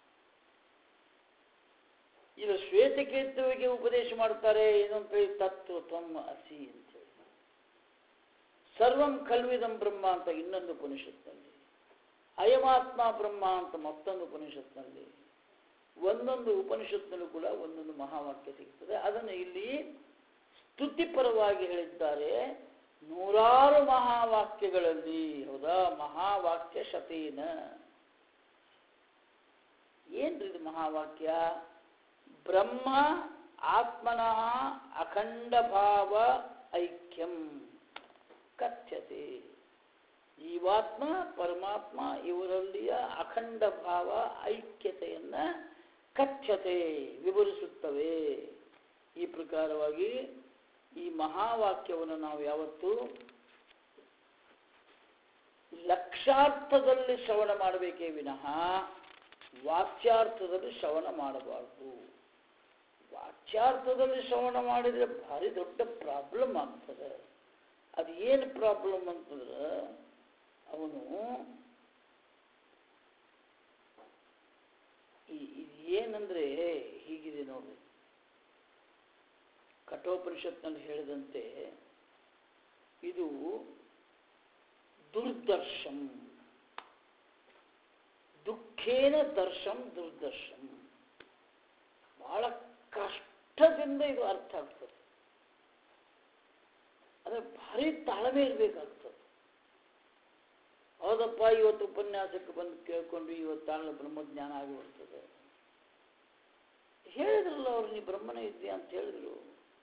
ಇದು ಶ್ವೇತಕೇತುವಿಗೆ ಉಪದೇಶ ಮಾಡ್ತಾರೆ ಏನಂತ ಹೇಳಿ ತತ್ವ ತ್ವಂ ಅಸಿ ಅಂತೇಳಿ ಸರ್ವಂ ಕಲ್ವಿದಂ ಬ್ರಹ್ಮ ಅಂತ ಇನ್ನೊಂದು ಉಪನಿಷತ್ನಲ್ಲಿ ಅಯಮಾತ್ಮ ಬ್ರಹ್ಮ ಅಂತ ಮತ್ತೊಂದು ಉಪನಿಷತ್ನಲ್ಲಿ ಒಂದೊಂದು ಉಪನಿಷತ್ನಲ್ಲೂ ಕೂಡ ಒಂದೊಂದು ಮಹಾವಾಕ್ಯ ಸಿಗ್ತದೆ ಅದನ್ನು ಇಲ್ಲಿ ಸ್ತುತಿಪರವಾಗಿ ಹೇಳಿದ್ದಾರೆ ನೂರಾರು ಮಹಾವಾಕ್ಯಗಳಲ್ಲಿ ಹೌದಾ ಮಹಾವಾಕ್ಯ ಶತೇನ ಏನ್ರಿ ಇದು ಮಹಾವಾಕ್ಯ ಬ್ರಹ್ಮ ಆತ್ಮನಃ ಅಖಂಡ ಭಾವ ಐಕ್ಯಂ ಕಥ್ಯತೆ ಜೀವಾತ್ಮ ಪರಮಾತ್ಮ ಇವರಲ್ಲಿಯ ಅಖಂಡ ಭಾವ ಐಕ್ಯತೆಯನ್ನ ಕಥ್ಯತೆ ವಿವರಿಸುತ್ತವೆ ಈ ಪ್ರಕಾರವಾಗಿ ಈ ಮಹಾವಾಕ್ಯವನ್ನು ನಾವು ಯಾವತ್ತೂ ಲಕ್ಷಾರ್ಥದಲ್ಲಿ ಶ್ರವಣ ಮಾಡಬೇಕೇ ವಿನಃ ವಾಚ್ಯಾರ್ಥದಲ್ಲಿ ಶ್ರವಣ ಮಾಡಬಾರ್ದು ವಾಚ್ಯಾರ್ಥದಲ್ಲಿ ಶ್ರವಣ ಮಾಡಿದರೆ ಭಾರಿ ದೊಡ್ಡ ಪ್ರಾಬ್ಲಮ್ ಆಗ್ತದೆ ಅದು ಏನು ಪ್ರಾಬ್ಲಮ್ ಅಂತಂದ್ರೆ ಅವನು ಈ- ಇದು ಏನಂದ್ರೆ ಹೀಗಿದೆ ನೋಡಿ ಕಠೋಪನಿಷತ್ನಲ್ಲಿ ಹೇಳಿದಂತೆ ಇದು ದುರ್ದರ್ಶಂ ದುಃಖೇನ ದರ್ಶಂ ದುರ್ದರ್ಶಂ ಬಹಳ ಕಷ್ಟದಿಂದ ಇದು ಅರ್ಥ ಆಗ್ತದೆ ಅಂದ್ರೆ ಭಾರಿ ತಾಳ್ಮೆ ಇರಬೇಕಾಗ್ತದೆ ಹೌದಪ್ಪ ಇವತ್ತು ಉಪನ್ಯಾಸಕ್ಕೆ ಬಂದು ಕೇಳ್ಕೊಂಡು ಇವತ್ತು ತಾಳ್ಮೆ ಬ್ರಹ್ಮಜ್ಞಾನ ಆಗಿ ಬರ್ತದೆ ಹೇಳಿದ್ರಲ್ಲ ಅವ್ರು ನೀ ಬ್ರಹ್ಮನೇ ಇದ್ದೀಯ ಅಂತ ಹೇಳಿದ್ರು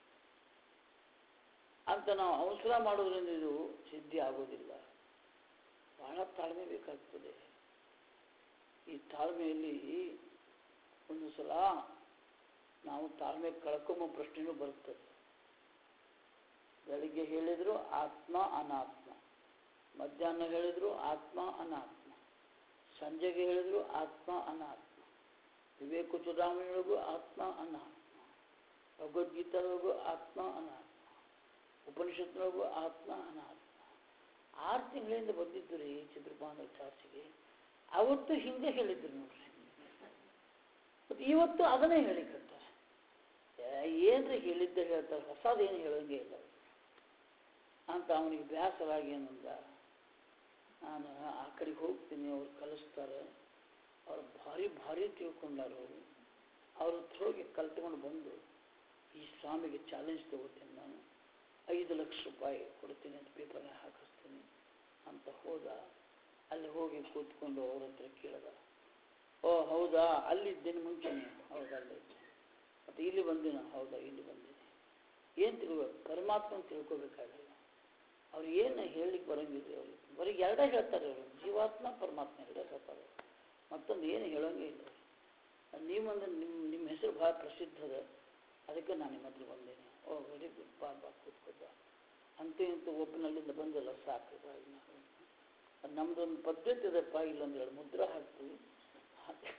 ಅಂತ ನಾವು ಅವಸರ ಮಾಡೋದ್ರಿಂದ ಇದು ಸಿದ್ಧಿ ಆಗೋದಿಲ್ಲ ಬಹಳ ತಾಳ್ಮೆ ಬೇಕಾಗ್ತದೆ ಈ ತಾಳ್ಮೆಯಲ್ಲಿ ಒಂದು ಸಲ ನಾವು ತಾಳ್ಮೆ ಕಳ್ಕೊಂಬ ಪ್ರಶ್ನೆನೂ ಬರ್ತದೆ ಬೆಳಿಗ್ಗೆ ಹೇಳಿದ್ರು ಆತ್ಮ ಅನಾತ್ಮ ಮಧ್ಯಾಹ್ನ ಹೇಳಿದ್ರು ಆತ್ಮ ಅನಾತ್ಮ ಸಂಜೆಗೆ ಹೇಳಿದ್ರು ಆತ್ಮ ಅನಾತ್ಮ ವಿವೇಕ ಚುಡಾವಣೆಯೊಳಗೂ ಆತ್ಮ ಅನಾತ್ಮ ಭಗವದ್ಗೀತಾದೊಳಗೂ ಆತ್ಮ ಅನಾತ್ಮ ಉಪನಿಷತ್ನೊಳಗೂ ಆತ್ಮ ಅನಾತ್ಮ ಆರು ತಿಂಗಳಿಂದ ಬಂದಿದ್ದು ರೀ ಚಿತ್ರಪಾನ ಕ್ಲಾಸಿಗೆ ಅವತ್ತು ಹಿಂಗೆ ಹೇಳಿದ್ರು ನೋಡ್ರಿ ಮತ್ತು ಇವತ್ತು ಅದನ್ನೇ ಹೇಳಿಕತ್ತಾರೆ ಏನ್ರಿ ಹೇಳಿದ್ದ ಹೇಳ್ತಾರೆ ಹೊಸದೇನು ಹೇಳಂಗೆ ಇಲ್ಲ ಅವ್ರು. ಅಂತ ಅವನಿಗೆ ಬೇಸರಾಗಿ ಏನಂದ ನಾನು ಆ ಕಡೆಗೆ ಹೋಗ್ತೀನಿ ಅವ್ರು ಕಲಿಸ್ತಾರೆ ಅವ್ರು ಭಾರಿ ಭಾರಿ ತಿಳ್ಕೊಂಡಾರ ಅವರು ಅವ್ರ ಹತ್ರ ಹೋಗಿ ಕಲ್ತ್ಕೊಂಡು ಬಂದು ಈ ಸ್ವಾಮಿಗೆ ಚಾಲೆಂಜ್ ತಗೋತೀನಿ ನಾನು ಐದು ಲಕ್ಷ ರೂಪಾಯಿ ಕೊಡ್ತೀನಿ ಅಂತ ಪೇಪರ್ನ ಹಾಕಿಸ್ತೀನಿ ಅಂತ ಹೋದ ಅಲ್ಲಿ ಹೋಗಿ ಕೂತ್ಕೊಂಡು ಅವ್ರ ಹತ್ರ ಕೇಳ್ದ ಓ ಹೌದಾ ಅಲ್ಲಿದ್ದೇನೆ ಮುಂಚೆನೆ ಹೌದಾ ಅಲ್ಲಿ ಮತ್ತು ಇಲ್ಲಿ ಬಂದಿನ ಹೌದಾ ಇಲ್ಲಿ ಬಂದಿನಿ ಏನು ತಿಳ್ಬೇಕು ಪರಮಾತ್ಮನ ತಿಳ್ಕೊಬೇಕಾಗಿಲ್ಲ ಅವ್ರು ಏನು ಹೇಳಲಿಕ್ಕೆ ಬರಂಗಿಲ್ಲ ಅವ್ರಿಗೆ ಬರೀ ಎರಡೇ ಹೇಳ್ತಾರೆ ಅವರು ಜೀವಾತ್ಮ ಪರಮಾತ್ಮ ಎರಡೇ ಹೇಳ್ತಾರೆ ಮತ್ತೊಂದು ಏನು ಹೇಳೋಂಗೇ ಇಲ್ಲ ಅವ್ರು ನೀವೊಂದು ನಿಮ್ಮ ನಿಮ್ಮ ಹೆಸರು ಭಾಳ ಪ್ರಸಿದ್ಧ ಅದ ಅದಕ್ಕೆ ನಾನು ನಿಮ್ಮ ಹತ್ರ ಬಂದೇನೆ ಓ ವೆರಿ ಗುಡ್ ಬಾ ಬಾ ಕೂತ್ಕೊಬ್ಬ ಅಂತೂ ಇಂತೂ ಒಬ್ಬನಲ್ಲಿಂದ ಬಂದಲ್ಲ ಸಾಕು ಬಾ ಇನ್ನು. ಅದು ನಮ್ದೊಂದು ಪದ್ಧತಿ ಅದಪ್ಪ ಇಲ್ಲೊಂದು ಎರಡು ಮುದ್ರ ಹಾಕ್ತೀವಿ ಹಾಕಿ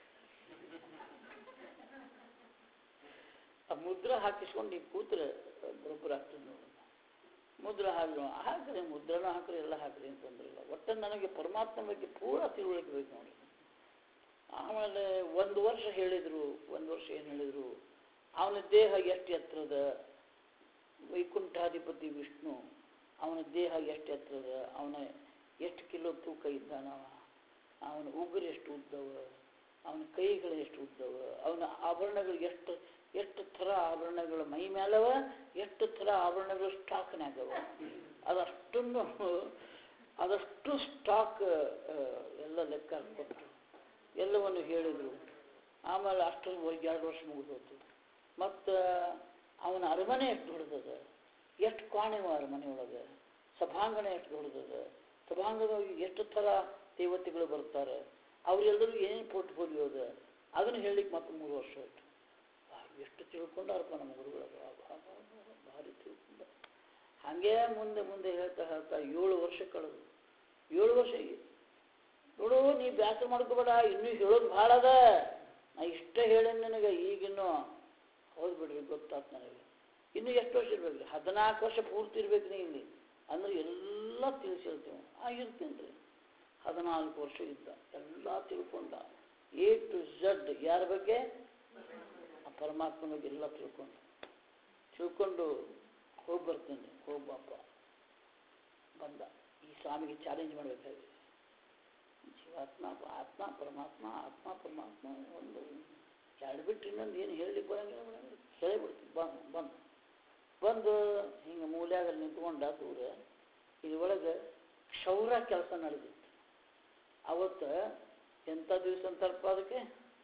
ಆ ಮುದ್ರ ಹಾಕಿಸ್ಕೊಂಡು ನೀವು ಕೂತ್ರೆ ಬರೋಬ್ಬರ ಆಗ್ತದೆ ನೋಡಿ ಮುದ್ರ ಹಾಕಿ ಹಾಕ್ರಿ ಮುದ್ರಣ ಹಾಕ್ರಿ ಎಲ್ಲ ಹಾಕ್ರಿ ಅಂತಂದ್ರಿಲ್ಲ ಒಟ್ಟು ನನಗೆ ಪರಮಾತ್ಮ ಬಗ್ಗೆ ಪೂರ ತಿಳುವಳಿಕೆ ಬೇಕು ನೋಡಿ ಆಮೇಲೆ ಒಂದು ವರ್ಷ ಹೇಳಿದರು ಒಂದು ವರ್ಷ ಏನು ಹೇಳಿದರು ಅವನ ದೇಹ ಎಷ್ಟು ಎತ್ತರದ ವೈಕುಂಠಾಧಿಪತಿ ವಿಷ್ಣು ಅವನ ದೇಹ ಎಷ್ಟು ಎತ್ತರದ ಅವನ ಎಷ್ಟು ಕಿಲೋ ತೂಕ ಇದ್ದಾನವ ಅವನ ಉಗುರು ಎಷ್ಟು ಉದ್ದವ ಅವನ ಕೈಗಳು ಎಷ್ಟು ಉದ್ದವ ಅವನ ಆಭರಣಗಳು ಎಷ್ಟು ಎಷ್ಟು ಥರ ಆಭರಣಗಳು ಮೈ ಮೇಲವ ಎಷ್ಟು ಥರ ಆಭರಣಗಳು ಸ್ಟಾಕ್ನಾಗವ ಅದಷ್ಟನ್ನು ಅದಷ್ಟು ಸ್ಟಾಕ್ ಎಲ್ಲ ಲೆಕ್ಕ ಕೊಟ್ಟರು ಎಲ್ಲವನ್ನು ಹೇಳಿದರು ಆಮೇಲೆ ಅಷ್ಟು ಎರಡು ವರ್ಷ ಮುಗಿದೋತು ಮತ್ತು ಅವನ ಅರಮನೆ ಎಷ್ಟು ದೊಡ್ಡದದ ಎಷ್ಟು ಕಾಣಿವ ಅರಮನೆ ಒಳಗೆ ಸಭಾಂಗಣ ಎಷ್ಟು ದೊಡ್ಡದದ ಸಭಾಂಗಣದಾಗ ಎಷ್ಟು ಥರ ದೇವತೆಗಳು ಬರ್ತಾರೆ ಅವರೆಲ್ಲರೂ ಏನೇನು ಪೋರ್ಟ್ಫೋಲಿಯೋ ಅದ ಅದನ್ನು ಹೇಳಲಿಕ್ಕೆ ಮತ್ತೆ ಮೂರು ವರ್ಷ ಆಯಿತು ಎಷ್ಟು ತಿಳ್ಕೊಂಡಾರಪ್ಪ ನಮ್ಮ ಗುರುಗಳು ಭಾರಿ ತಿಳ್ಕೊಂಡ ಹಾಗೇ ಮುಂದೆ ಮುಂದೆ ಹೇಳ್ತಾ ಹೇಳ್ತಾ ಏಳು ವರ್ಷ ಕಳೆದು ಏಳು ವರ್ಷ ನೋಡು ನೀ ಬ್ಯಾಸರ ಮಾಡ್ಕೋಬೇಡ ಇನ್ನೂ ಹೇಳೋದು ಭಾಳ ಅದ ನಾ ಇಷ್ಟ ಹೇಳೇನು ನನಗೆ ಈಗಿನ್ನೂ ಹೌದು ಬಿಡ್ರಿ ಗೊತ್ತಾಯ್ತು ನನಗೆ ಇನ್ನು ಎಷ್ಟು ವರ್ಷ ಇರ್ಬೇಕು ಹದಿನಾಲ್ಕು ವರ್ಷ ಪೂರ್ತಿ ಇರ್ಬೇಕು ನೀ ಇಲ್ಲಿ ಅಂದ್ರೆ ಎಲ್ಲ ತಿಳಿಸಿ ಹೇಳ್ತೇವೆ ಆ ಇರ್ತೀನಿ ರೀ ಹದಿನಾಲ್ಕು ವರ್ಷ ಇದ್ದ ಎಲ್ಲ ತಿಳ್ಕೊಂಡ ಎ ಟು ಝಡ್ ಯಾರ ಬಗ್ಗೆ ಆ ಪರಮಾತ್ಮನ ಬಗ್ಗೆ ಎಲ್ಲ ತಿಳ್ಕೊಂಡು ತಿಳ್ಕೊಂಡು ಹೋಗಿ ಬರ್ತೀನಿ ಹೋಗಿ ಬಾಪ ಬಂದ ಈ ಸ್ವಾಮಿಗೆ ಚಾಲೆಂಜ್ ಮಾಡಬೇಕಾಗಿದೆ ಜೀವಾತ್ಮ ಆತ್ಮ ಪರಮಾತ್ಮ ಆತ್ಮ ಪರಮಾತ್ಮ ಒಂದು ಎರಡು ಬಿಟ್ಟು ಇನ್ನೊಂದು ಏನು ಹೇಳಲಿಕ್ಕೆ ಬರಂಗಿಲ್ಲ ಬರಂಗಿಲ್ಲ ಹೇಳಿಬಿಡ್ತೀನಿ ಬಂದು ಬಂದು ಬಂದು ಹಿಂಗೆ ಮೂಲ್ಯಾಗ ನಿಂತ್ಕೊಂಡ ದೂರ ಇದ್ರೊಳಗೆ ಕ್ಷೌರ ಕೆಲಸ ನಡೆದಿತ್ತು ಅವತ್ತು ಎಂಥ ದಿವಸ ಅಂತಾರಪ್ಪ ಅದಕ್ಕೆ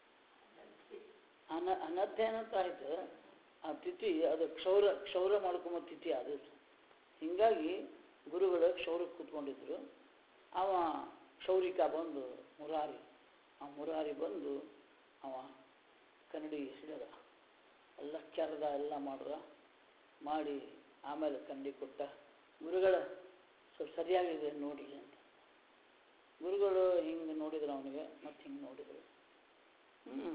ಅನ ಅನಧ್ಯಯನ ಅಂತ ಆಯ್ತು ಆ ತಿಥಿ ಅದು ಕ್ಷೌರ ಕ್ಷೌರ ಮಾಡ್ಕೊಂಬ ತಿಥಿ ಅದು ಹೀಗಾಗಿ ಗುರುಗಳು ಕ್ಷೌರಕ್ಕೆ ಕೂತ್ಕೊಂಡಿದ್ರು ಅವ ಕ್ಷೌರಿಕ ಬಂದು ಮುರಾರಿ ಆ ಮುರಾರಿ ಬಂದು ಅವ ಕನ್ನಡಿ ಹಿಡಿದ ಎಲ್ಲ ಕೆರೆದ ಎಲ್ಲ ಮಾಡ್ದ ಮಾಡಿ ಆಮೇಲೆ ಕನ್ನಡಿ ಕೊಟ್ಟ ಗುರುಗಳ ಸ್ವಲ್ಪ ಸರಿಯಾಗಿದೆ ನೋಡಿ ಅಂತ ಗುರುಗಳು ಹಿಂಗೆ ನೋಡಿದ್ರು ಅವನಿಗೆ ಮತ್ತೆ ಹಿಂಗೆ ನೋಡಿದ್ರು ಹ್ಞೂ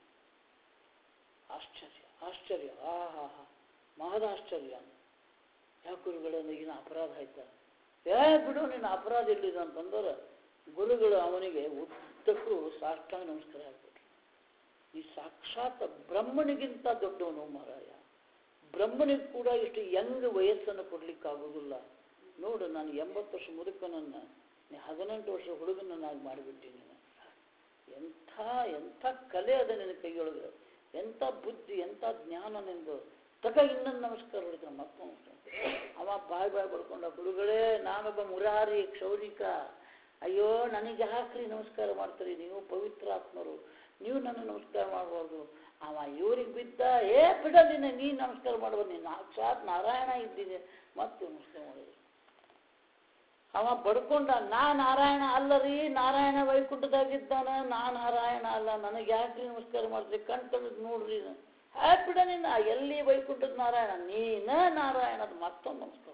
ಆಶ್ಚರ್ಯ ಆಶ್ಚರ್ಯ ಆ ಹಾ ಹಾ ಮಹದ ಆಶ್ಚರ್ಯ ಯಾಕೆ ಗುರುಗಳು ಈಗಿನ ಅಪರಾಧ ಆಯ್ತಾ ಏ ಬಿಡು ನಿನ್ನ ಅಪರಾಧ ಇಲ್ಲಿದೆ ಅಂತಂದ್ರೆ ಗುರುಗಳು ಅವನಿಗೆ ಉದ್ದಕ್ಕೂ ಸಾಷ್ಟಾಂಗ ನಮಸ್ಕಾರ ಆಗ್ಬಿಟ್ರು ಈ ಸಾಕ್ಷಾತ್ ಬ್ರಹ್ಮನಿಗಿಂತ ದೊಡ್ಡವನು ಮಹಾರಾಯ ಬ್ರಹ್ಮನಿಗೆ ಕೂಡ ಇಷ್ಟು ಯಂಗ್ ವಯಸ್ಸನ್ನು ಕೊಡ್ಲಿಕ್ಕಾಗೋದಿಲ್ಲ ನೋಡು ನಾನು ಎಂಬತ್ತು ವರ್ಷ ಮುದುಕನನ್ನು ನೀ ಹದಿನೆಂಟು ವರ್ಷ ಹುಡುಗನನ್ನಾಗಿ ಮಾಡಿಬಿಟ್ಟಿನಿ ಎಂಥ ಎಂಥ ಕಲೆ ಅದ ನಿನ್ನ ಕೈಯೊಳಗೆ ಎಂಥ ಬುದ್ಧಿ ಎಂಥ ಜ್ಞಾನ ನಿಂದು ತಗ ಇನ್ನೊಂದು ನಮಸ್ಕಾರ ಹೊಡಿತಾನೆ ಮತ್ತೊಂದು ಅವ ಬಾಯ್ ಬಾಯ್ ಬಡ್ಕೊಂಡ ಗುರುಗಳೇ ನಾನೊಬ್ಬ ಮುರಾರಿ ಕ್ಷೌರಿಕ ಅಯ್ಯೋ ನನಗೆ ಹಾಕ್ರಿ ನಮಸ್ಕಾರ ಮಾಡ್ತೀರಿ ನೀವು ಪವಿತ್ರ ಆತ್ಮರು ನೀವು ನನ್ನ ನಮಸ್ಕಾರ ಮಾಡಬಾರ್ದು ಅವ ಇವ್ರಿಗೆ ಬಿದ್ದ ಏ ಬಿಡಲಿನ ನೀ ನಮಸ್ಕಾರ ಮಾಡ್ಬೋದು ನೀನು ಸಾಕ್ಷಾತ್ ನಾರಾಯಣ ಇದ್ದೀನಿ ಮತ್ತೆ ನಮಸ್ಕಾರ ಮಾಡಿದ್ರು ಅವ ಬಡ್ಕೊಂಡ ನಾ ನಾರಾಯಣ ಅಲ್ಲ ರೀ ನಾರಾಯಣ ವೈಕುಂಠದಾಗಿದ್ದಾನ ನಾ ನಾರಾಯಣ ಅಲ್ಲ ನನಗೆ ಯಾಕ್ರಿ ನಮಸ್ಕಾರ ಮಾಡ್ತೀರಿ ಕಣ್ ತೆಗೆದು ನೋಡ್ರಿ ಹ್ಯಾಕ್ ಬಿಡ ನಿನ್ನ ಎಲ್ಲಿ ವೈಕುಂಠದ ನಾರಾಯಣ ನೀನ ನಾರಾಯಣ ಅದು ಮತ್ತೊಂದು ನಮಸ್ಕಾರ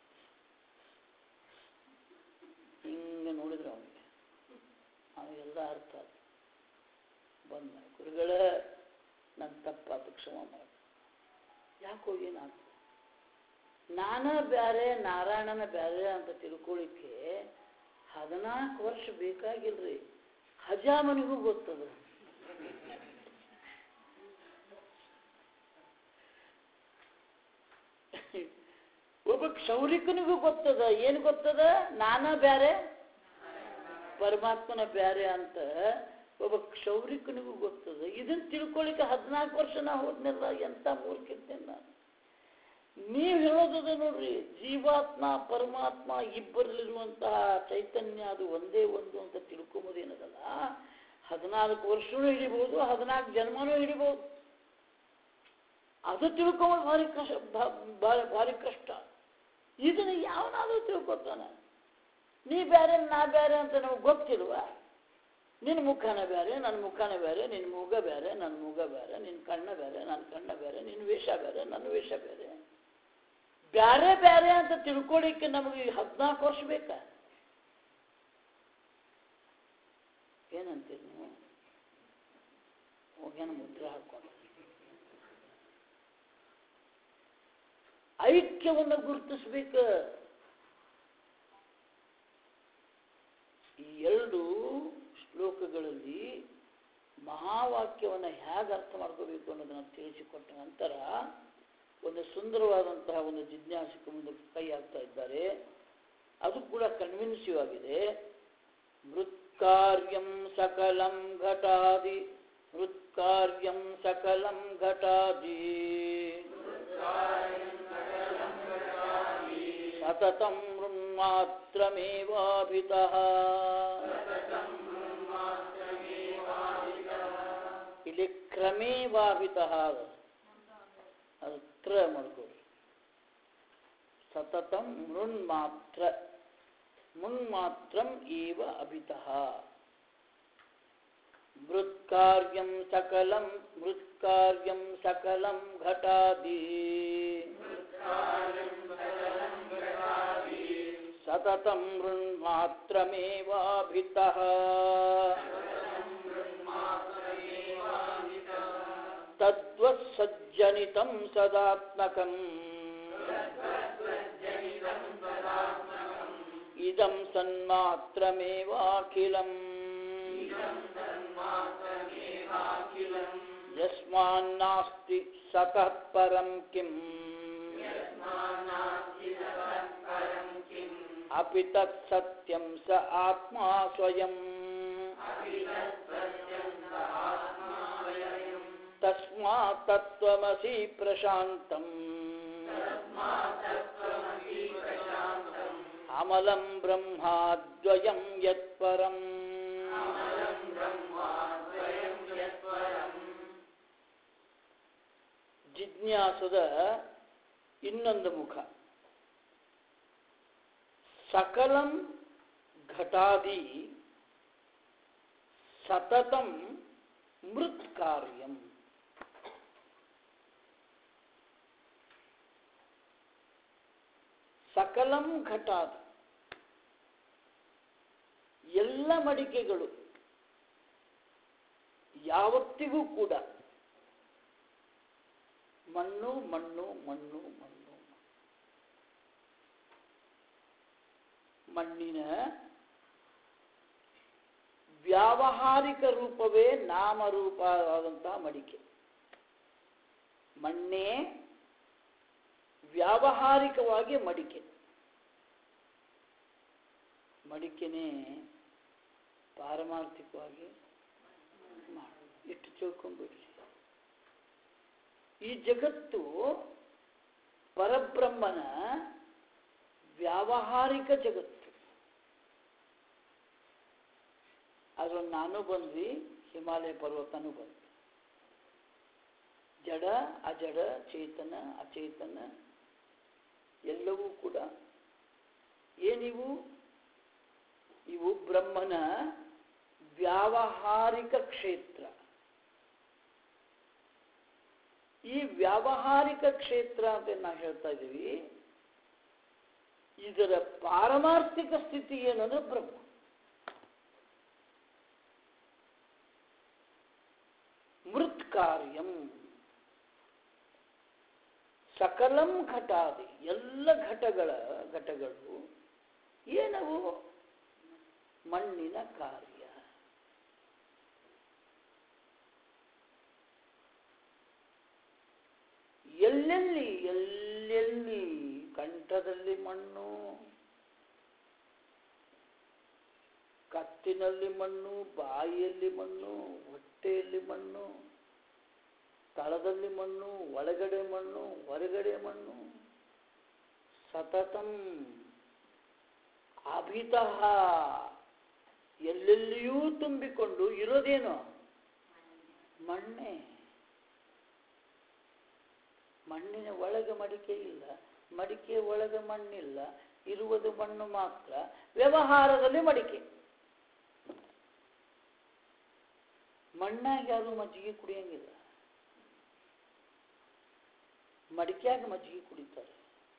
ಹಿಂಗೆ ನೋಡಿದ್ರು ಅವನಿಗೆ ಅವನಿಗೆಲ್ಲ ಅರ್ಥ ಆಯ್ತು ಬಂದ ಗುರುಗಳ ನನ್ನ ತಪ್ಪಾತು ಕ್ಷಮ ಮಾಡಿ ಯಾಕೋ ಏನಾಯ್ತು ನಾನ ಬ್ಯಾರೆ ನಾರಾಯಣನ ಬ್ಯಾರೆ ಅಂತ ತಿಳ್ಕೊಳ್ಳಿಕ್ಕೆ ಹದಿನಾಲ್ಕು ವರ್ಷ ಬೇಕಾಗಿಲ್ರಿ ಹಜಾಮನಿಗೂ ಗೊತ್ತದ ಒಬ್ಬ ಕ್ಷೌರಿಕನಿಗೂ ಗೊತ್ತದ ಏನು ಗೊತ್ತದ ನಾನ ಬ್ಯಾರೆ ಪರಮಾತ್ಮನ ಬ್ಯಾರೆ ಅಂತ ಒಬ್ಬ ಕ್ಷೌರಿಕನಿಗೂ ಗೊತ್ತದ ಇದನ್ನ ತಿಳ್ಕೊಳ್ಳಿಕ್ಕೆ ಹದಿನಾಲ್ಕು ವರ್ಷ ನಾ ಹೋದ್ನೆಲ್ಲ ಎಂತ ಮೂರ್ಖಿರ್ತೇನೆ ನಾನು ನೀವು ಹೇಳೋದದ ನೋಡ್ರಿ ಜೀವಾತ್ಮ ಪರಮಾತ್ಮ ಇಬ್ಬರಲ್ಲಿರುವಂತಹ ಚೈತನ್ಯ ಅದು ಒಂದೇ ಒಂದು ಅಂತ ತಿಳ್ಕೊಂಬೋದೇನದಲ್ಲ ಹದಿನಾಲ್ಕು ವರ್ಷನೂ ಹಿಡಿಬಹುದು ಹದಿನಾಲ್ಕು ಜನ್ಮನೂ ಹಿಡಿಬಹುದು ಅದು ತಿಳ್ಕೊಂಬೋದು ಭಾರಿ ಕಷ್ಟ ಭಾರಿ ಭಾರಿ ಕಷ್ಟ ಇದನ್ನ ಯಾವನಾದ್ರೂ ತಿಳ್ಕೊತಾನೆ ನೀ ಬೇರೆ ನಾ ಬೇರೆ ಅಂತ ನಮಗೆ ಗೊತ್ತಿಲ್ವ ನಿನ್ನ ಮುಖನ ಬೇರೆ ನನ್ನ ಮುಖನ ಬೇರೆ ನಿನ್ನ ಮೂಗ ಬೇರೆ ನನ್ನ ಮೂಗ ಬೇರೆ ನಿನ್ನ ಕಣ್ಣ ಬೇರೆ ನನ್ನ ಕಣ್ಣ ಬೇರೆ ನಿನ್ನ ವೇಷ ಬೇರೆ ನನ್ನ ವೇಷ ಬೇರೆ ಬ್ಯಾರೆ ಬ್ಯಾರೆ ಅಂತ ತಿಳ್ಕೊಳ್ಳಿಕ್ಕೆ ನಮಗೆ ಹದಿನಾಲ್ಕು ವರ್ಷ ಬೇಕಾ ಏನಂತೀರಿ ನೀವು ಹೋಗ್ಯಾನ ಮುದ್ರೆ ಹಾಕೊಂಡು ಐಕ್ಯವನ್ನು ಗುರುತಿಸ್ಬೇಕು ಈ ಎರಡು ಶ್ಲೋಕಗಳಲ್ಲಿ ಮಹಾವಾಕ್ಯವನ್ನು ಹೇಗೆ ಅರ್ಥ ಮಾಡ್ಕೋಬೇಕು ಅನ್ನೋದನ್ನು ತಿಳಿಸಿಕೊಟ್ಟ ನಂತರ ಒಂದು ಸುಂದರವಾದಂತಹ ಒಂದು ಜಿಜ್ಞಾಸಕ್ಕೆ ಮುಂದೆ ಕೈ ಹಾಕ್ತಾ ಇದ್ದಾರೆ ಅದು ಕೂಡ ಕನ್ವಿನ್ಸಿವ್ ಆಗಿದೆ ಮೃತ್ಕಾರ್ಯಂ ಸಕಲಂ ಘಟಾದಿ ಮೃತ್ಕಾರ್ಯಂ ಸಕಲಂ ಘಟಾದಿ ಸತತಂ ಮೃನ್ಮಾತ್ರಮೇವಾಭಿತಃ ಇಲ್ಲಿ ಕ್ರಮೇವಾಭಿತಃ ಅದು ಅದು ಕ್ರ ಮಾಡ್ಕೊಳ್ಳಿ ಸತತಂ ಮೃನ್ಮಾತ್ರ ಮುನ್ಮಾತ್ರಂ ಏವ ಅಭಿತಃ ಮೃತ್ಕಾರ್ಯಂ ಸಕಲಂ ಮೃತ್ಕಾರ್ಯಂ ಸಕಲಂ ಘಟಾದಿ ಸತತಂ ಮೃನ್ಮಾತ್ರಮೇವಾಭಿತಃ ತದ್ವತ್ಸಜ್ಜನಿತಂ ಸದಾತ್ಮಕಂ ಇದಂ ಸನ್ಮಾತ್ರಮೇವಾಖಿಲಂ ಯಸ್ಮಾನ್ನಾಸ್ತಿ ಸತಃ ಪರಂ ಕಿಂ ಅಪಿ ತತ್ ಸತ್ಯಂ ಸ ಆತ್ಮ ಸ್ವಯಂ ತಸ್ಮಾತ್ ತತ್ವಮಸಿ ಪ್ರಶಾಂತಂ ಅಮಲಂ ಬ್ರಹ್ಮಾದ್ವಯಂ ಯತ್ಪರಂ ಜಿಜ್ಞಾಸದ ಇನ್ನೊಂದು ಮುಖ ಸಕಲಂ ಘಟಾದಿ ಸತತಂ ಮೃತ್ ಕಾರ್ಯಂ ಸಕಲಂ ಘಟಾದಿ ಎಲ್ಲ ಮಡಿಕೆಗಳು ಯಾವತ್ತಿಗೂ ಕೂಡ ಮಣ್ಣು ಮಣ್ಣು ಮಣ್ಣು ಮಣ್ಣು ಮಣ್ಣಿನ ವ್ಯಾವಹಾರಿಕ ರೂಪವೇ ನಾಮರೂಪವಾದಂತಹ ಮಡಿಕೆ ಮಣ್ಣೇ ವ್ಯಾವಹಾರಿಕವಾಗಿ ಮಡಿಕೆ ಮಡಿಕೆನೇ ಪಾರಮಾರ್ಥಿಕವಾಗಿ ಮಾಡು ಇಟ್ಟು ತಿಳ್ಕೊಂಡ್ಬಿಡ್ರಿ ಈ ಜಗತ್ತು ಪರಬ್ರಹ್ಮನ ವ್ಯಾವಹಾರಿಕ ಜಗತ್ತು ಅದ್ರಲ್ಲಿ ನಾನು ಬಂದ್ವಿ ಹಿಮಾಲಯ ಪರ್ವತನೂ ಬಂದ್ವಿ ಜಡ ಅಜಡ ಚೇತನ ಅಚೇತನ ಎಲ್ಲವೂ ಕೂಡ ಏನಿವು ಇವು ಬ್ರಹ್ಮನ ವ್ಯಾವಹಾರಿಕ ಕ್ಷೇತ್ರ ಈ ವ್ಯಾವಹಾರಿಕ ಕ್ಷೇತ್ರ ಅಂತ ನಾವು ಹೇಳ್ತಾ ಇದ್ದೀವಿ ಇದರ ಪಾರಮಾರ್ಥಿಕ ಸ್ಥಿತಿ ಏನಂದ್ರೆ ಬ್ರಹ್ಮ ಮೃತ್ ಕಾರ್ಯಂ ಸಕಲಂ ಘಟಾದಿ ಎಲ್ಲ ಘಟಗಳ ಘಟಗಳು ಏನವು ಮಣ್ಣಿನ ಕಾರ್ಯ ಎಲ್ಲೆಲ್ಲಿ ಎಲ್ಲೆಲ್ಲಿ ಕಂಠದಲ್ಲಿ ಮಣ್ಣು ಕತ್ತಿನಲ್ಲಿ ಮಣ್ಣು ಬಾಯಿಯಲ್ಲಿ ಮಣ್ಣು ಹೊಟ್ಟೆಯಲ್ಲಿ ಮಣ್ಣು ತಳದಲ್ಲಿ ಮಣ್ಣು ಒಳಗಡೆ ಮಣ್ಣು ಹೊರಗಡೆ ಮಣ್ಣು ಸತತಂ ಅಭಿತಃ ಎಲ್ಲೆಲ್ಲಿಯೂ ತುಂಬಿಕೊಂಡು ಇರೋದೇನು ಮಣ್ಣೆ ಮಣ್ಣಿನ ಒಳಗೆ ಮಡಿಕೆ ಇಲ್ಲ ಮಡಿಕೆ ಒಳಗೆ ಮಣ್ಣಿಲ್ಲ ಇರುವುದು ಮಣ್ಣು ಮಾತ್ರ ವ್ಯವಹಾರದಲ್ಲಿ ಮಡಿಕೆ ಮಣ್ಣಾಗಿ ಯಾರು ಮಜ್ಜಿಗೆ ಕುಡಿಯಂಗಿಲ್ಲ ಮಡಿಕ್ಯಾಗ ಮಜ್ಜಿಗೆ ಕುಡಿತಾರೆ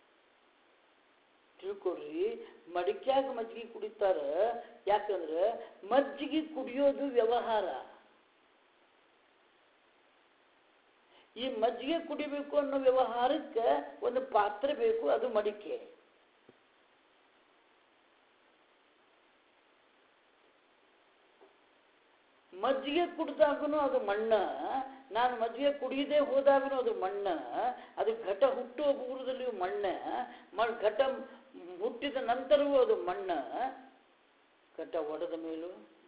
ತಿಳ್ಕೊಡ್ರಿ ಮಡಿಕ್ಯಾಗ ಮಜ್ಜಿಗೆ ಕುಡಿತಾರ ಯಾಕಂದ್ರೆ ಮಜ್ಜಿಗೆ ಕುಡಿಯೋದು ವ್ಯವಹಾರ ಈ ಮಜ್ಜಿಗೆ ಕುಡಿಬೇಕು ಅನ್ನೋ ವ್ಯವಹಾರಕ್ಕೆ ಒಂದು ಪಾತ್ರೆ ಬೇಕು ಅದು ಮಡಿಕೆ ಮಜ್ಜಿಗೆ ಕುಡ್ದಾಗೂ ಅದು ಮಣ್ಣ ನಾನು ಮಜ್ಜಿಗೆ ಕುಡಿಯದೇ ಹೋದಾಗೂ ಅದು ಮಣ್ಣ ಅದು ಘಟ ಹುಟ್ಟುವ ಪೂರ್ವದಲ್ಲಿಯೂ ಮಣ್ಣ ಮ- ಘಟ ಹುಟ್ಟಿದ ನಂತರವೂ ಅದು ಮಣ್ಣ ಘಟ ಒಡೆದ ಮೇಲೂ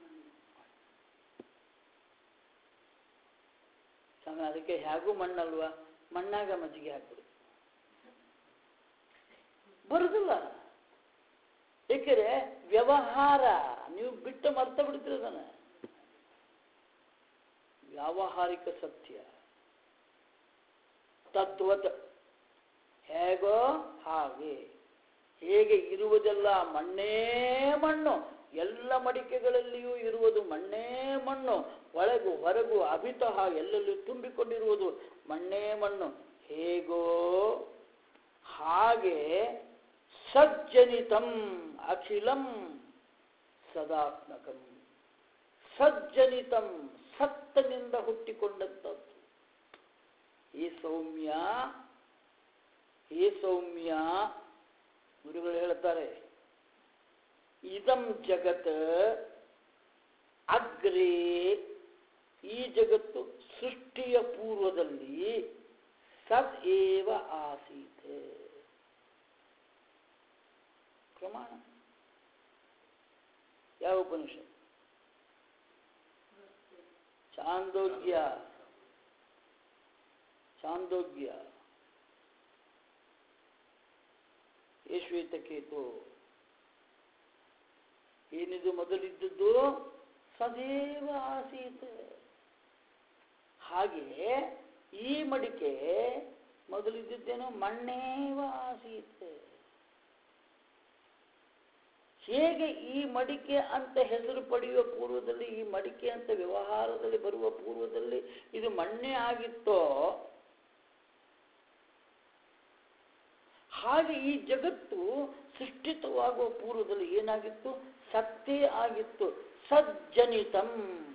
ಸ್ವಾಮಿ ಅದಕ್ಕೆ ಹೇಗೂ ಮಣ್ಣಲ್ವಾ ಮಣ್ಣಾಗ ಮಜ್ಜಿಗೆ ಹಾಕ್ಬಿಡು ಬರುದಿಲ್ಲ ಏಕೆಂದ್ರೆ ವ್ಯವಹಾರ ನೀವು ಬಿಟ್ಟು ಮರ್ತ ಬಿಡ್ತೀರ ಅದನ್ನ ವ್ಯಾವಹಾರಿಕ ಸತ್ಯ ತದ್ವತ್ ಹೇಗೋ ಹಾಗೆ ಹೇಗೆ ಇರುವುದೆಲ್ಲ ಮಣ್ಣೇ ಮಣ್ಣು ಎಲ್ಲ ಮಡಿಕೆಗಳಲ್ಲಿಯೂ ಇರುವುದು ಮಣ್ಣೇ ಮಣ್ಣು ಒಳಗು ಹೊರಗು ಅಭಿತಃ ಎಲ್ಲೆಲ್ಲೂ ತುಂಬಿಕೊಂಡಿರುವುದು ಮಣ್ಣೇ ಮಣ್ಣು ಹೇಗೋ ಹಾಗೆ ಸಜ್ಜನಿತಂ ಅಖಿಲಂ ಸದಾತ್ಮಕಂ ಸಜ್ಜನಿತಂ ಸತ್ತನಿಂದ ಹುಟ್ಟಿಕೊಂಡಂಥದ್ದು ಈ ಸೌಮ್ಯ ಈ ಸೌಮ್ಯ ಗುರುಗಳು ಹೇಳ್ತಾರೆ ಇದಂ ಜಗತ್ ಅಗ್ರೇ ಈ ಜಗತ್ತು ಸೃಷ್ಟಿಯ ಪೂರ್ವದಲ್ಲಿ ಸದ್ ಏವ ಆಸೀತ್ ಪ್ರಮಾಣ ಯಾವ ಉಪನಿಷತ್ ಚಾಂದೋಗ್ಯ ಚಾಂದೋಗ್ಯ ಯಶ್ವೇತಕೇತು ಏನಿದು ಮೊದಲಿದ್ದದ್ದು ಸದೇವ ಆಸೀತ್ ಹಾಗೆ ಈ ಮಡಿಕೆ ಮೊದಲಿದ್ದದ್ದೇನೋ ಮಣ್ಣೇವ ಆಸೀತ್ ಹೇಗೆ ಈ ಮಡಿಕೆ ಅಂತ ಹೆಸರು ಪಡೆಯುವ ಪೂರ್ವದಲ್ಲಿ ಈ ಮಡಿಕೆ ಅಂತ ವ್ಯವಹಾರದಲ್ಲಿ ಬರುವ ಪೂರ್ವದಲ್ಲಿ ಇದು ಮಣ್ಣೆ ಆಗಿತ್ತೋ ಹಾಗೆ ಈ ಜಗತ್ತು ಸೃಷ್ಟಿತವಾಗುವ ಪೂರ್ವದಲ್ಲಿ ಏನಾಗಿತ್ತು ಸತ್ತೇ ಆಗಿತ್ತು ಸಜ್ಜನಿತಂ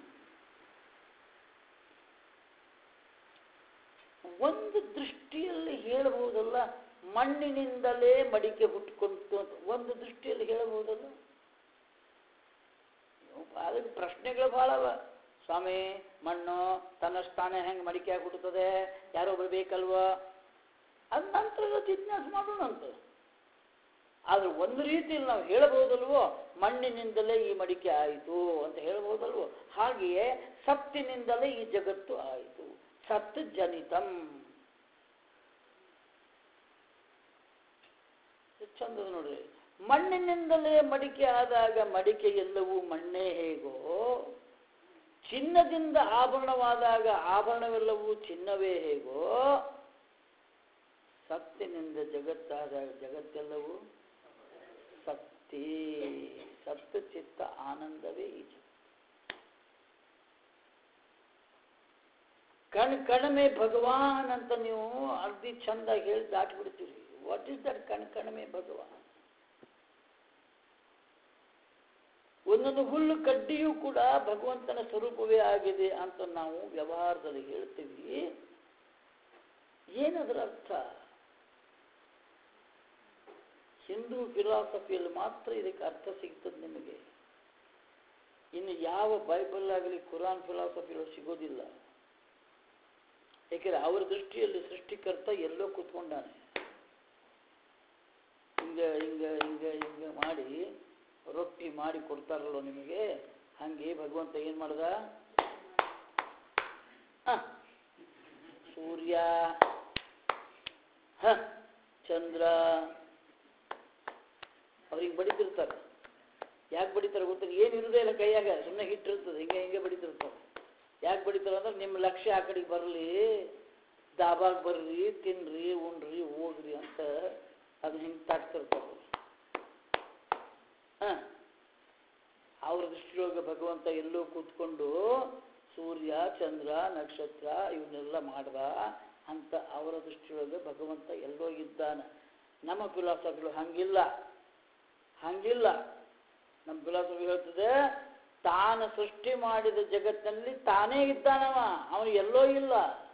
ಒಂದು ದೃಷ್ಟಿಯಲ್ಲಿ ಹೇಳಬಹುದಲ್ಲ ಮಣ್ಣಿನಿಂದಲೇ ಮಡಿಕೆ ಹುಟ್ಟುಕೊಂತು ಅಂತ ಒಂದು ದೃಷ್ಟಿಯಲ್ಲಿ ಹೇಳಬಹುದಲ್ಲ ಅದಕ್ಕೆ ಪ್ರಶ್ನೆಗಳು ಭಾಳ ಅವ ಸ್ವಾಮಿ ಮಣ್ಣು ತನ್ನಷ್ಟಾನೆ ಹೆಂಗೆ ಮಡಿಕೆ ಆಗಿ ಹುಟ್ಟುತ್ತದೆ ಯಾರೊಬ್ರು ಬೇಕಲ್ವ ಅದ ನಂತರ ಜಿಜ್ಞಾಸ ಮಾಡೋಣಂತ ಆದ್ರೆ ಒಂದು ರೀತಿಯಲ್ಲಿ ನಾವು ಹೇಳಬಹುದಲ್ವೋ ಮಣ್ಣಿನಿಂದಲೇ ಈ ಮಡಿಕೆ ಆಯಿತು ಅಂತ ಹೇಳಬಹುದಲ್ವೋ ಹಾಗೆಯೇ ಸತ್ತಿನಿಂದಲೇ ಈ ಜಗತ್ತು ಆಯಿತು ಸತ್ ಜನಿತಂ ಎಷ್ಟ್ ಚಂದದ ನೋಡ್ರಿ ಮಣ್ಣಿನಿಂದಲೇ ಮಡಿಕೆ ಆದಾಗ ಮಡಿಕೆ ಎಲ್ಲವೂ ಮಣ್ಣೇ ಹೇಗೋ ಚಿನ್ನದಿಂದ ಆಭರಣವಾದಾಗ ಆಭರಣವೆಲ್ಲವೂ ಚಿನ್ನವೇ ಹೇಗೋ ಸತ್ತಿನಿಂದ ಜಗತ್ತಾದಾಗ ಜಗತ್ತೆಲ್ಲವೂ ಸತ್ತಿ ಸತ್ತು ಚಿತ್ತ ಆನಂದವೇ ಈ ಜಗತ್ತು ಕಣ್ ಕಣಮೆ ಭಗವಾನ್ ಅಂತ ನೀವು ಅರ್ಧಿ ಚಂದ ಹೇಳಿ ದಾಟ್ಬಿಡ್ತೀರಿ ವಾಟ್ ಇಸ್ ದಟ್ ಕಣ್ ಕಣಮೆ ಭಗವಾನ್ ಒಂದೊಂದು ಹುಲ್ಲು ಕಡ್ಡಿಯೂ ಕೂಡ ಭಗವಂತನ ಸ್ವರೂಪವೇ ಆಗಿದೆ ಅಂತ ನಾವು ವ್ಯವಹಾರದಲ್ಲಿ ಹೇಳ್ತೀವಿ ಏನದರ ಅರ್ಥ ಹಿಂದೂ ಫಿಲಾಸಫಿಯಲ್ಲಿ ಮಾತ್ರ ಇದಕ್ಕೆ ಅರ್ಥ ಸಿಗ್ತದೆ ನಿಮಗೆ ಇನ್ನು ಯಾವ ಬೈಬಲ್ ಆಗಲಿ ಕುರಾನ್ ಫಿಲಾಸಫಿಗಳು ಸಿಗೋದಿಲ್ಲ ಏಕೆಂದರೆ ಅವರ ದೃಷ್ಟಿಯಲ್ಲಿ ಸೃಷ್ಟಿಕರ್ತ ಎಲ್ಲೋ ಕೂತ್ಕೊಂಡಾನೆ ಹಿಂಗ ಹಿಂಗ ಹಿಂಗ ಹಿಂಗ ಮಾಡಿ ರೊಟ್ಟಿ ಮಾಡಿ ಕೊಡ್ತಾರಲ್ಲೋ ನಿಮಗೆ ಹಂಗೆ ಭಗವಂತ ಏನ್ ಮಾಡ್ದ ಆ, ಸೂರ್ಯ ಹ ಚಂದ್ರ ಅವ್ರಿಗೆ ಬಡಿತಿರ್ತಾರೆ ಯಾಕೆ ಬಡಿತಾರೆ ಗೊತ್ತಿಲ್ಲ ಏನು ಇರುದೇ ಇಲ್ಲ ಕೈಯಾಗ ಸುಮ್ಮನೆ ಹಿಟ್ಟಿರ್ತದೆ ಹಿಂಗೆ ಹಿಂಗೆ ಬಡಿತಿರ್ತಾರೆ ಯಾಕೆ ಬಡಿತಾರೆ ಅಂದ್ರೆ ನಿಮ್ಮ ಲಕ್ಷ್ಯ ಆ ಕಡೆಗೆ ಬರಲಿ ದಾಬಾಗ ಬರ್ರಿ ತಿನ್ರಿ ಉಣ್ರಿ ಹೋಗ್ರಿ ಅಂತ ಅದು ಹಿಂಗೆ ತಾಡ್ತಿರ್ತಾರೆ ಹಾಂ ಅವ್ರ ದೃಷ್ಟಿಯೊಳಗೆ ಭಗವಂತ ಎಲ್ಲೋ ಕೂತ್ಕೊಂಡು ಸೂರ್ಯ ಚಂದ್ರ ನಕ್ಷತ್ರ ಇವನ್ನೆಲ್ಲ ಮಾಡ್ದ ಅಂತ ಅವರ ದೃಷ್ಟಿಯೊಳಗೆ ಭಗವಂತ ಎಲ್ಲೋ ಇದ್ದಾನೆ ನಮ್ಮ ಫಿಲಾಸಫಿಗಳು ಹಂಗಿಲ್ಲ ಹಂಗಿಲ್ಲ ನಮ್ಮ ಫಿಲಾಸಫಿ ಹೇಳ್ತದೆ ತಾನು ಸೃಷ್ಟಿ ಮಾಡಿದ ಜಗತ್ತಿನಲ್ಲಿ ತಾನೇ ಇದ್ದಾನವ ಅವನು ಎಲ್ಲೋ ಇಲ್ಲ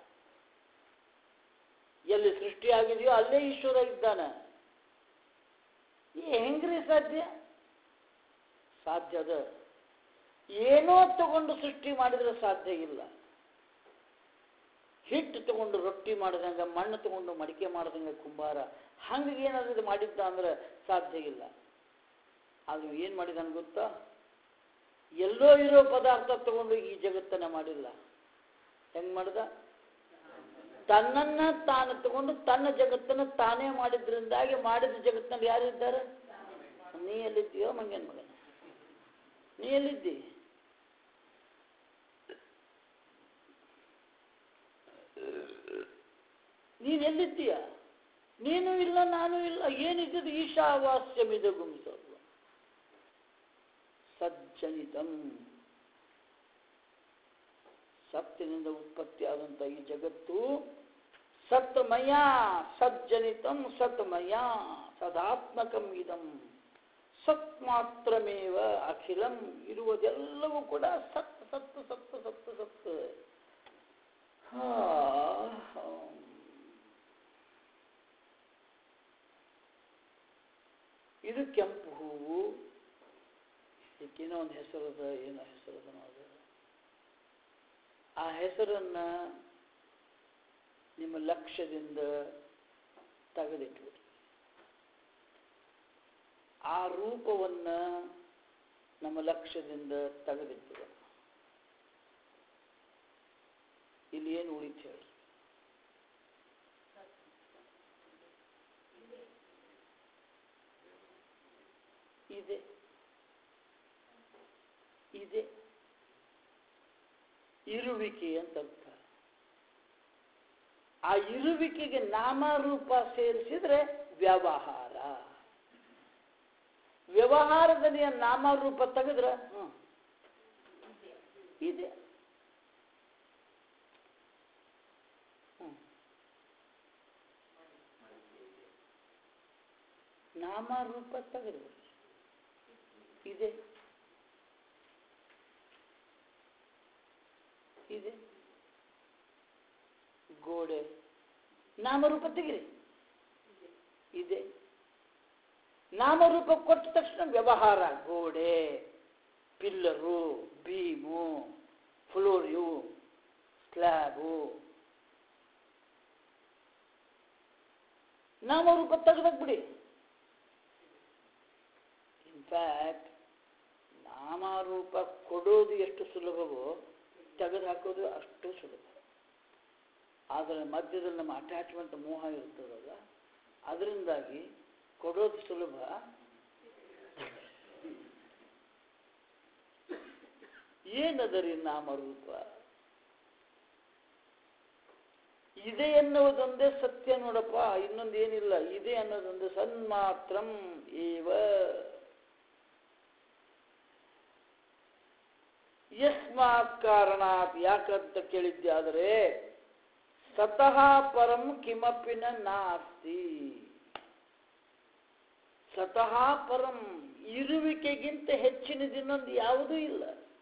ಎಲ್ಲಿ ಸೃಷ್ಟಿಯಾಗಿದೆಯೋ ಅಲ್ಲೇ ಈಶ್ವರ ಇದ್ದಾನೆ ಈ ಹೆಂಗ್ರಿ ಸಾಧ್ಯ ಸಾಧ್ಯ ಅದ ಏನೋ ತಗೊಂಡು ಸೃಷ್ಟಿ ಮಾಡಿದ್ರೆ ಸಾಧ್ಯ ಇಲ್ಲ ಹಿಟ್ಟು ತಗೊಂಡು ರೊಟ್ಟಿ ಮಾಡಿದಂಗ ಮಣ್ಣು ತಗೊಂಡು ಮಡಿಕೆ ಮಾಡಿದಂಗ ಕುಂಬಾರ ಹಂಗೆ ಏನಾದ್ರು ಇದು ಮಾಡಿದ್ದ ಅಂದ್ರೆ ಸಾಧ್ಯ ಇಲ್ಲ ಅದು ಏನು ಮಾಡಿದಾನ ಗೊತ್ತಾ ಎಲ್ಲೋ ಇರೋ ಪದಾರ್ಥ ತಗೊಂಡು ಈ ಜಗತ್ತನ್ನ ಮಾಡಿಲ್ಲ ಹೆಂಗ್ ಮಾಡ್ದ ತನ್ನನ್ನ ತಾನು ತಗೊಂಡು ತನ್ನ ಜಗತ್ತನ್ನ ತಾನೇ ಮಾಡಿದ್ರಿಂದಾಗಿ ಮಾಡಿದ ಜಗತ್ತಿನಲ್ಲಿ ಯಾರಿದ್ದಾರೆ ನೀ ಎಲ್ಲಿದ್ದೀಯೋ ಮಂಗೇನ್ ಮಗನ ನೀ ಎಲ್ಲಿದ್ದಿ ನೀನ್ ಎಲ್ಲಿದ್ದೀಯ ನೀನು ಇಲ್ಲ ನಾನು ಇಲ್ಲ ಏನಿದ್ದು ಈಶಾವಾಸ್ಯಮಿದ ಗುಂಸರ್ವ ಸಜ್ಜನಿತಂ ಸತ್ತಿನಿಂದ ಉತ್ಪತ್ತಿಯಾದಂಥ ಈ ಜಗತ್ತು ಸತ್ಮಯ ಸಜ್ಜನಿತಂ ಸತ್ಮಯ ಸದಾತ್ಮಕಂ ಇದಂ ಸತ್ ಮಾತ್ರಮೇವ ಅಖಿಲಂ ಇರುವುದೆಲ್ಲವೂ ಕೂಡ ಸತ್ ಸತ್ ಸತ್ ಸತ್ ಸತ್ ಹಾ ಇದು ಕೆಂಪು ಹೂವು ಇದಕ್ಕೇನೋ ಒಂದು ಹೆಸರದ ಏನೋ ಹೆಸರದ ಅದು ಆ ಹೆಸರನ್ನ ನಿಮ್ಮ ಲಕ್ಷ್ಯದಿಂದ ತೆಗೆದಿಟ್ಬಿಡಿ ಆ ರೂಪವನ್ನ ನಮ್ಮ ಲಕ್ಷ್ಯದಿಂದ ತೆಗೆದಿಟ್ಬಿಡೋಣ ಇಲ್ಲಿ ಏನು ಉಳಿತು ಹೇಳಿ ಇದೆ ಇದೆ ಇರುವಿಕೆ ಅಂತ ಅರ್ಥ ಆ ಇರುವಿಕೆಗೆ ನಾಮರೂಪ ಸೇರಿಸಿದ್ರೆ ವ್ಯವಹಾರ ವ್ಯವಹಾರದಲ್ಲಿ ಆ ನಾಮರೂಪ ತೆಗೆದ್ರ ಹ್ಮ್ ಇದೆ ಹ್ಮ್. ನಾಮರೂಪ ತೆಗೆದ್ರು ಇದೆ ಇದೆ ಗೋಡೆ ನಾಮರೂಪ ತೆಗಿರಿ ಇದೆ ನಾಮರೂಪ ಕೊಟ್ಟ ತಕ್ಷಣ ವ್ಯವಹಾರ ಗೋಡೆ ಪಿಲ್ಲರು ಬೀಮು ಫ್ಲೋರಿಯು ಸ್ಲ್ಯಾಬು ನಾಮರೂಪ ತೆಗೆದಾಗ ಬಿಡಿ ಇನ್ಫ್ಯಾಕ್ಟ್ ನಾಮರೂಪ ಕೊಡೋದು ಎಷ್ಟು ಸುಲಭವೋ ತೆಗೆದು ಹಾಕೋದು ಅಷ್ಟು ಸುಲಭ ಆದರೆ ಮಧ್ಯದಲ್ಲಿ ನಮ್ಮ ಅಟ್ಯಾಚ್ಮೆಂಟ್ ಮೋಹ ಇರ್ತದಲ್ಲ ಅದರಿಂದಾಗಿ ಕೊಡೋದು ಸುಲಭ ಏನದರಿ ನಾಮರೂಪ ಇದೆ ಎನ್ನುವುದೊಂದೇ ಸತ್ಯ ನೋಡಪ್ಪ ಇನ್ನೊಂದು ಏನಿಲ್ಲ ಇದೆ ಅನ್ನೋದೊಂದು ಸನ್ಮಾತ್ರಂ ಏವ ಯಸ್ಮಾತ್ ಕಾರಣಾತ್ ಯಾಕಂತ ಕೇಳಿದ್ದೆ ಆದರೆ ಸತಃ ಪರಂ ಕಿಮಪಿನ ನಾಸ್ತಿ ಸತಃ ಪರಂ ಇರುವಿಕೆಗಿಂತ ಹೆಚ್ಚಿನದಿನ್ನೊಂದು ಯಾವುದೂ ಇಲ್ಲ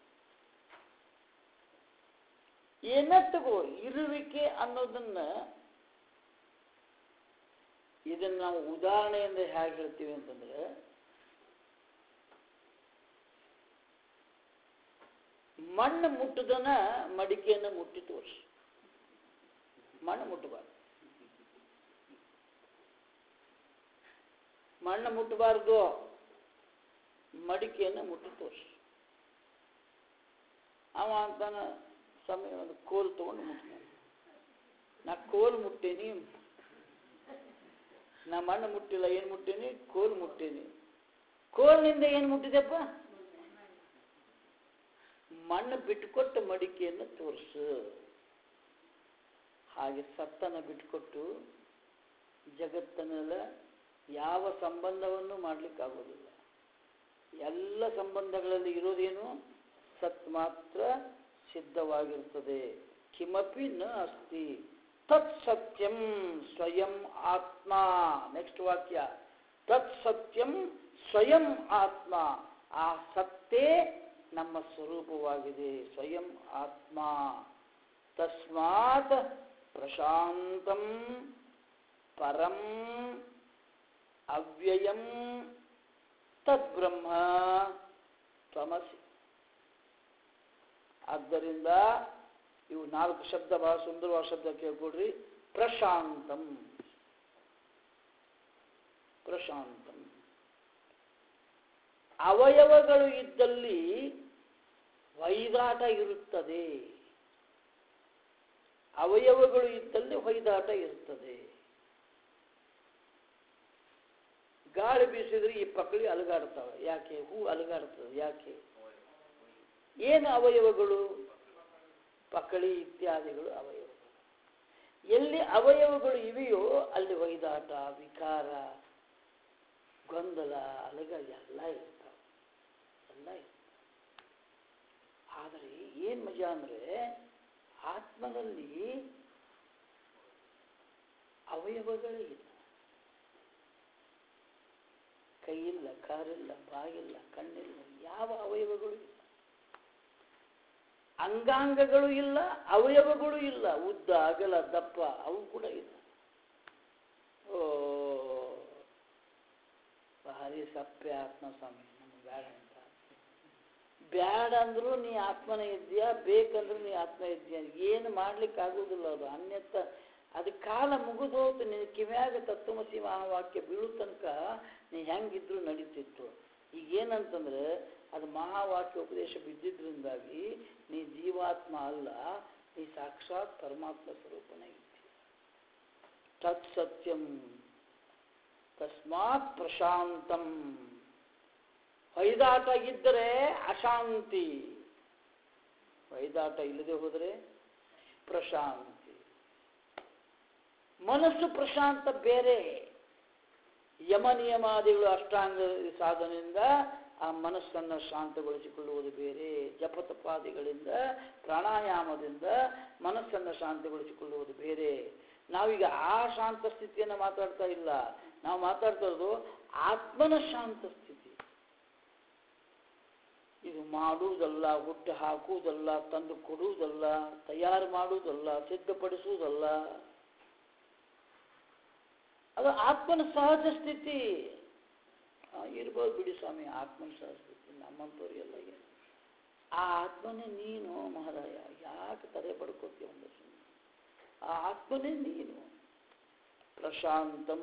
ಏನ ತಗೋ ಇರುವಿಕೆ ಅನ್ನೋದನ್ನ ಇದನ್ನ ನಾವು ಉದಾಹರಣೆಯಿಂದ ಹೇಗೆ ಹೇಳ್ತೀವಿ ಅಂತಂದ್ರೆ ಮಣ್ಣು ಮುಟ್ಟದನ ಮಡಿಕೆಯನ್ನು ಮುಟ್ಟಿ ತೋರಿಸಿ ಮಣ್ಣು ಮುಟ್ಟಬಾರ್ದು ಮಣ್ಣು ಮುಟ್ಟಬಾರ್ದು ಮಡಿಕೆಯನ್ನು ಮುಟ್ಟಿ ತೋರಿಸಿ ಅವ ಅಂತಾನ ಸಮಯ ಒಂದು ಕೋಲ್ ತಗೊಂಡು ಮುಟ್ತಾನೆ ನಾ ಕೋಲ್ ಮುಟ್ಟೇನಿ ನಾ ಮಣ್ಣು ಮುಟ್ಟಿಲ್ಲ ಏನು ಮುಟ್ಟೇನಿ ಕೋಲ್ ಮುಟ್ಟೇನಿ ಕೋಲ್ನಿಂದ ಏನು ಮುಟ್ಟಿದೆಪ್ಪ ಮಣ್ಣು ಬಿಟ್ಟುಕೊಟ್ಟು ಮಡಿಕೆಯನ್ನು ತೋರಿಸು ಹಾಗೆ ಸತ್ತನ ಬಿಟ್ಟುಕೊಟ್ಟು ಜಗತ್ತನ್ನೆಲ್ಲ ಯಾವ ಸಂಬಂಧವನ್ನು ಮಾಡಲಿಕ್ಕಾಗೋದಿಲ್ಲ ಎಲ್ಲ ಸಂಬಂಧಗಳಲ್ಲಿ ಇರೋದೇನು ಸತ್ ಮಾತ್ರ ಸಿದ್ಧವಾಗಿರ್ತದೆ ಕಿಮಪಿ ನ ಅಸ್ತಿ ತತ್ ಸತ್ಯಂ ಸ್ವಯಂ ಆತ್ಮ ನೆಕ್ಸ್ಟ್ ವಾಕ್ಯ ತತ್ ಸತ್ಯಂ ಸ್ವಯಂ ಆತ್ಮ ಆ ಸತ್ತೇ ನಮ್ಮ ಸ್ವರೂಪವಾಗಿದೆ ಸ್ವಯಂ ಆತ್ಮ ತಸ್ಮಾತ್ ಪ್ರಶಾಂತಂ ಪರಂ ಅವ್ಯಯಂ ತದ್ಬ್ರಹ್ಮ ತ್ವಮಸಿ ಆದ್ದರಿಂದ ಇವು ನಾಲ್ಕು ಶಬ್ದ ಬಹಳ ಸುಂದರವಾದ ಶಬ್ದ ಕೇಳ್ಕೊಡ್ರಿ ಪ್ರಶಾಂತಂ ಪ್ರಶಾಂತಂ ಅವಯವಗಳು ಇದ್ದಲ್ಲಿ ವೈದಾಟ ಇರುತ್ತದೆ ಅವಯವಗಳು ಇದ್ದಲ್ಲಿ ಹೊಯ್ದಾಟ ಇರುತ್ತದೆ ಗಾಳಿ ಬೀಸಿದ್ರೆ ಈ ಪಕಳಿ ಅಲಗಾಡ್ತವೆ ಯಾಕೆ ಹೂ ಅಲಗಾಡ್ತದೆ ಯಾಕೆ ಏನು ಅವಯವಗಳು ಪಕಳಿ ಇತ್ಯಾದಿಗಳು ಅವಯವಗಳು ಎಲ್ಲಿ ಅವಯವಗಳು ಇವೆಯೋ ಅಲ್ಲಿ ಹೊಯ್ದಾಟ ವಿಕಾರ ಗೊಂದಲ ಅಲಗ ಎಲ್ಲ ಇರ್ತಾವೆ ಎಲ್ಲ ಇರ್ತವೆ ಆದರೆ ಏನು ಮಜಾ ಅಂದರೆ ಆತ್ಮನಲ್ಲಿ ಅವಯವಗಳೇ ಇಲ್ಲ ಕೈಯಿಲ್ಲ ಕಾರಿಲ್ಲ ಬಾಗಿಲ್ಲ ಕಣ್ಣಿಲ್ಲ ಯಾವ ಅವಯವಗಳು ಇಲ್ಲ ಅಂಗಾಂಗಗಳು ಇಲ್ಲ ಅವಯವಗಳು ಇಲ್ಲ ಉದ್ದ ಅಗಲ ದಪ್ಪ ಅವು ಕೂಡ ಇಲ್ಲ ಓ ಭಾರಿ ಸಪ್ಪೆ ಆತ್ಮ ಸ್ವಾಮಿ ನಮ್ಗೆ ಬೇಡ ಅಂತ ಬ್ಯಾಡ ಅಂದ್ರೂ ನೀ ಆತ್ಮನ ಇದ್ದೀಯಾ ಬೇಕಂದ್ರೂ ನೀ ಆತ್ಮ ಇದ್ದೀಯ ಏನು ಮಾಡ್ಲಿಕ್ಕೆ ಆಗುದಿಲ್ಲ ಅದು ಅನ್ಯತ್ತ ಅದು ಕಾಲ ಮುಗಿದೋತು ನಿನ್ನ ಕಿವ್ಯಾಗ ತತ್ವಮಸಿ ಮಹಾವಾಕ್ಯ ಬೀಳು ತನಕ ನೀ ಹೆಂಗಿದ್ರು ನಡೀತಿತ್ತು ಈಗ ಏನಂತಂದ್ರೆ ಅದು ಮಹಾವಾಕ್ಯ ಉಪದೇಶ ಬಿದ್ದಿದ್ರಿಂದಾಗಿ ನೀ ಜೀವಾತ್ಮ ಅಲ್ಲ ನೀ ಸಾಕ್ಷಾತ್ ಪರಮಾತ್ಮ ಸ್ವರೂಪನೇ ಇದ್ದೀಯ ತತ್ ಸತ್ಯಂ ತಸ್ಮಾತ್ ಪ್ರಶಾಂತಂ ಹೊಯ್ದಾಟ ಇದ್ದರೆ ಅಶಾಂತಿ ಹೊಯ್ದಾಟ ಇಲ್ಲದೆ ಹೋದರೆ ಪ್ರಶಾಂತಿ ಮನಸ್ಸು ಪ್ರಶಾಂತ ಬೇರೆ ಯಮ ನಿಯಮಾದಿಗಳು ಅಷ್ಟಾಂಗ ಸಾಧನೆಯಿಂದ ಆ ಮನಸ್ಸನ್ನು ಶಾಂತಗೊಳಿಸಿಕೊಳ್ಳುವುದು ಬೇರೆ ಜಪತಪಾದಿಗಳಿಂದ ಪ್ರಾಣಾಯಾಮದಿಂದ ಮನಸ್ಸನ್ನು ಶಾಂತಗೊಳಿಸಿಕೊಳ್ಳುವುದು ಬೇರೆ ನಾವೀಗ ಆ ಶಾಂತ ಸ್ಥಿತಿಯನ್ನು ಮಾತಾಡ್ತಾ ಇಲ್ಲ ನಾವು ಮಾತಾಡ್ತಾ ಇರೋದು ಆತ್ಮನ ಶಾಂತ ಸ್ಥಿತಿ ಇದು ಮಾಡುವುದಲ್ಲ ಹುಟ್ಟು ಹಾಕುವುದಲ್ಲ ತಂದು ಕೊಡುವುದಲ್ಲ ತಯಾರು ಮಾಡುವುದಲ್ಲ ಸಿದ್ಧಪಡಿಸುವುದಲ್ಲ ಅದು ಆತ್ಮನ ಸಹಜ ಸ್ಥಿತಿ ಆ, ಇರ್ಬೋದು ಬಿಡಿ ಸ್ವಾಮಿ ಆತ್ಮನ ಸಹಜ ಸ್ಥಿತಿ ನಮ್ಮಂಥವ್ರು ಎಲ್ಲ ಏನು ಆ ಆತ್ಮನೇ ನೀನು ಮಹಾರಾಯ ಯಾಕೆ ತಲೆ ಪಡ್ಕೋತೀಯ ಒಂದು ಸುಮ್ಮನೆ ಆ ಆತ್ಮನೇ ನೀನು ಪ್ರಶಾಂತಂ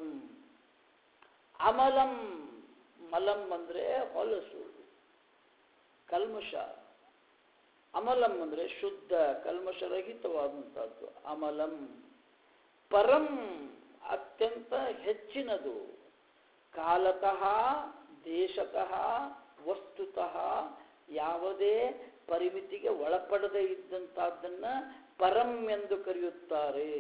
ಅಮಲಂ ಮಲಂ ಅಂದರೆ ಹೊಲಸು ಕಲ್ಮಶ ಅಮಲಂ ಅಂದರೆ ಶುದ್ಧ ಕಲ್ಮಶರಹಿತವಾದಂಥದ್ದು ಅಮಲಂ ಪರಂ ಅತ್ಯಂತ ಹೆಚ್ಚಿನದು ಕಾಲತಃ ದೇಶತಃ ವಸ್ತುತಃ ಯಾವುದೇ ಪರಿಮಿತಿಗೆ ಒಳಪಡದೇ ಇದ್ದಂಥದ್ದನ್ನ ಪರಂ ಎಂದು ಕರೆಯುತ್ತಾರೆ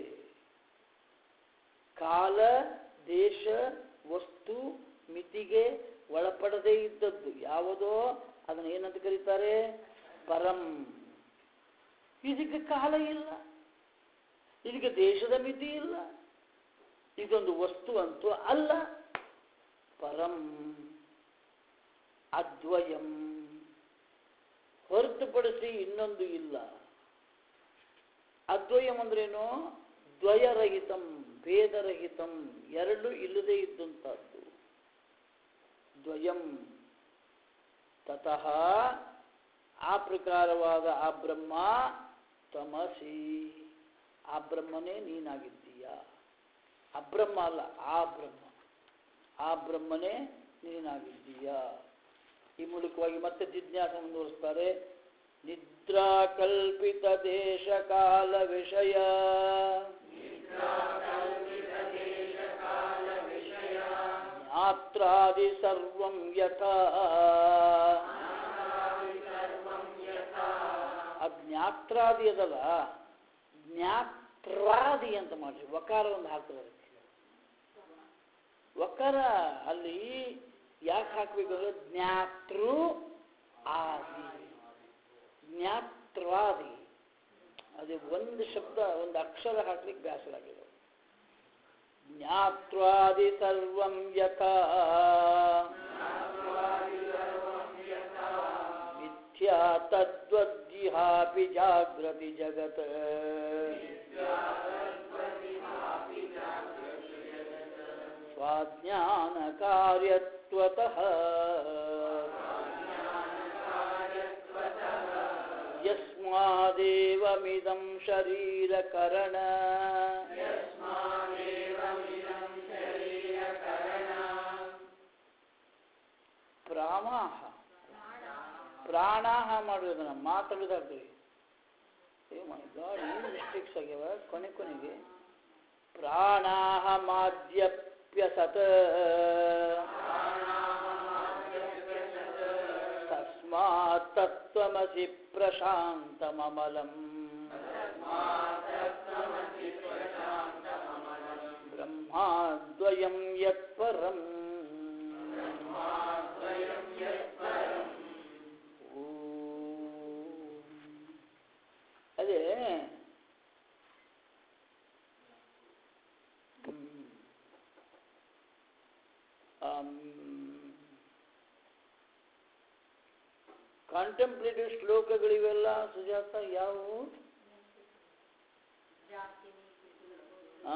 ಕಾಲ ದೇಶ ವಸ್ತು ಮಿತಿಗೆ ಒಳಪಡದೇ ಇದ್ದದ್ದು ಯಾವುದೋ ಅದನ್ನು ಏನಂತ ಕರೀತಾರೆ ಪರಂ ಇದಕ್ಕೆ ಕಾಲ ಇಲ್ಲ ಇದಕ್ಕೆ ದೇಶದ ಮಿತಿ ಇಲ್ಲ ಇದೊಂದು ವಸ್ತು ಅಂತೂ ಅಲ್ಲ ಪರಂ ಅದ್ವಯಂ ಹೊರತುಪಡಿಸಿ ಇನ್ನೊಂದು ಇಲ್ಲ ಅದ್ವಯಂ ಅಂದ್ರೇನು ದ್ವಯರಹಿತಂ ಭೇದರಹಿತಂ ಎರಡು ಇಲ್ಲದೆ ಇದ್ದಂಥದ್ದು ದ್ವಯಂ ತತಃ ಆ ಪ್ರಕಾರವಾದ ಆ ಬ್ರಹ್ಮ ತಮಸಿ ಆ ಬ್ರಹ್ಮನೇ ನೀನಾಗಿದ್ದೀಯ ಅಬ್ರಹ್ಮ ಅಲ್ಲ ಆ ಬ್ರಹ್ಮ ಆ ಬ್ರಹ್ಮನೇ ನೀನಾಗಿದ್ದೀಯ ಈ ಮೂಲಕವಾಗಿ ಮತ್ತೆ ಜಿಜ್ಞಾಸ ಮುಂದುವರಿಸ್ತಾರೆ ನಿದ್ರಾ ಕಲ್ಪಿತ ದೇಶ ಕಾಲ ವಿಷಯ ಜ್ಞಾತ್ರಾದಿ ಸರ್ವಂ ಯಥಾ ಆ ಜ್ಞಾತ್ರಾದಿ ಅದಲ್ಲ ಜ್ಞಾತ್ರಾದಿ ಅಂತ ಮಾಡ್ರಿ ವಕಾರ ಒಂದು ಹಾಕಿದ್ರೆ ವಕಾರ ಅಲ್ಲಿ ಯಾಕೆ ಹಾಕ್ಬೇಕು ಅಂದ್ರೆ ಜ್ಞಾತೃ ಆದಿ ಜ್ಞಾತ್ರಾದಿ ಅದೇ ಒಂದು ಶಬ್ದ ಒಂದು ಅಕ್ಷರ ಹಾಕ್ಲಿಕ್ಕೆ ಬೇಸರ ಆಗಿದೆ ಜ್ಞಾತ್ರಾದಿ ಸರ್ವಂ ಯಥಾ ಮಿಥ್ಯಾ ತದ್ವದ್ದಿಹಾಪಿ ಜಾಗೃತಿ ಜಗತ್ ಸ್ವಾಜ್ಞಾನ ಕಾರ್ಯತ್ವತಃ ಯಸ್ಮಾದೇವಮಿದಂ ಶರೀರಕರಣ ಪ್ರಾಣಾಹ ಪ್ರಾಣಾಹ ಮಾಡೋದನ್ನ ಮಾತಾಡೋದಾಗ್ತದೆ ಏ ಮೈ ಗಾಡ್ ಏನು ಮಿಸ್ಟೇಕ್ಸ್ ಆಗ್ಯಾವ ಕೊನೆ ಕೊನೆಗೆ ಪ್ರಾಣಾಹ ಮಾದ್ಯಪ್ಯಸತ ತಸ್ಮಾತ್ ತತ್ವಮಸಿ ಪ್ರಶಾಂತಮಮಲಂ ಬ್ರಹ್ಮಾದ್ವಯಂ ಯತ್ಪರಂ ಅದೇ ಕಾಂಟೆಂಪ್ಲೇಟಿವ್ ಶ್ಲೋಕಗಳಿವೆಲ್ಲ ಸುಜಾತ ಯಾವುವು ಆ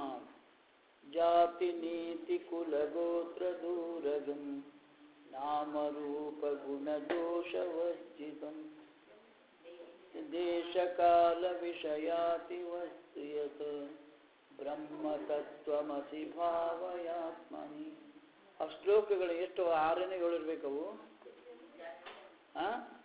ಜಾತಿ ನೀತಿ ಕುಲ ಗೋತ್ರ ದೂರಗಂ ನಾಮರೂಪ ಗುಣ ದೋಷವರ್ಜಿತಂ ದೇಶಕಾಲ ವಿಷಯಾತಿ ವಸ್ತು ಯತ್ ಬ್ರಹ್ಮ ತತ್ವಮಸಿ ಭಾವಯಾತ್ಮನಿ ಆ ಶ್ಲೋಕಗಳು ಎಷ್ಟು ಆರನೆಗಳು ಇರ್ಬೇಕವು ಆ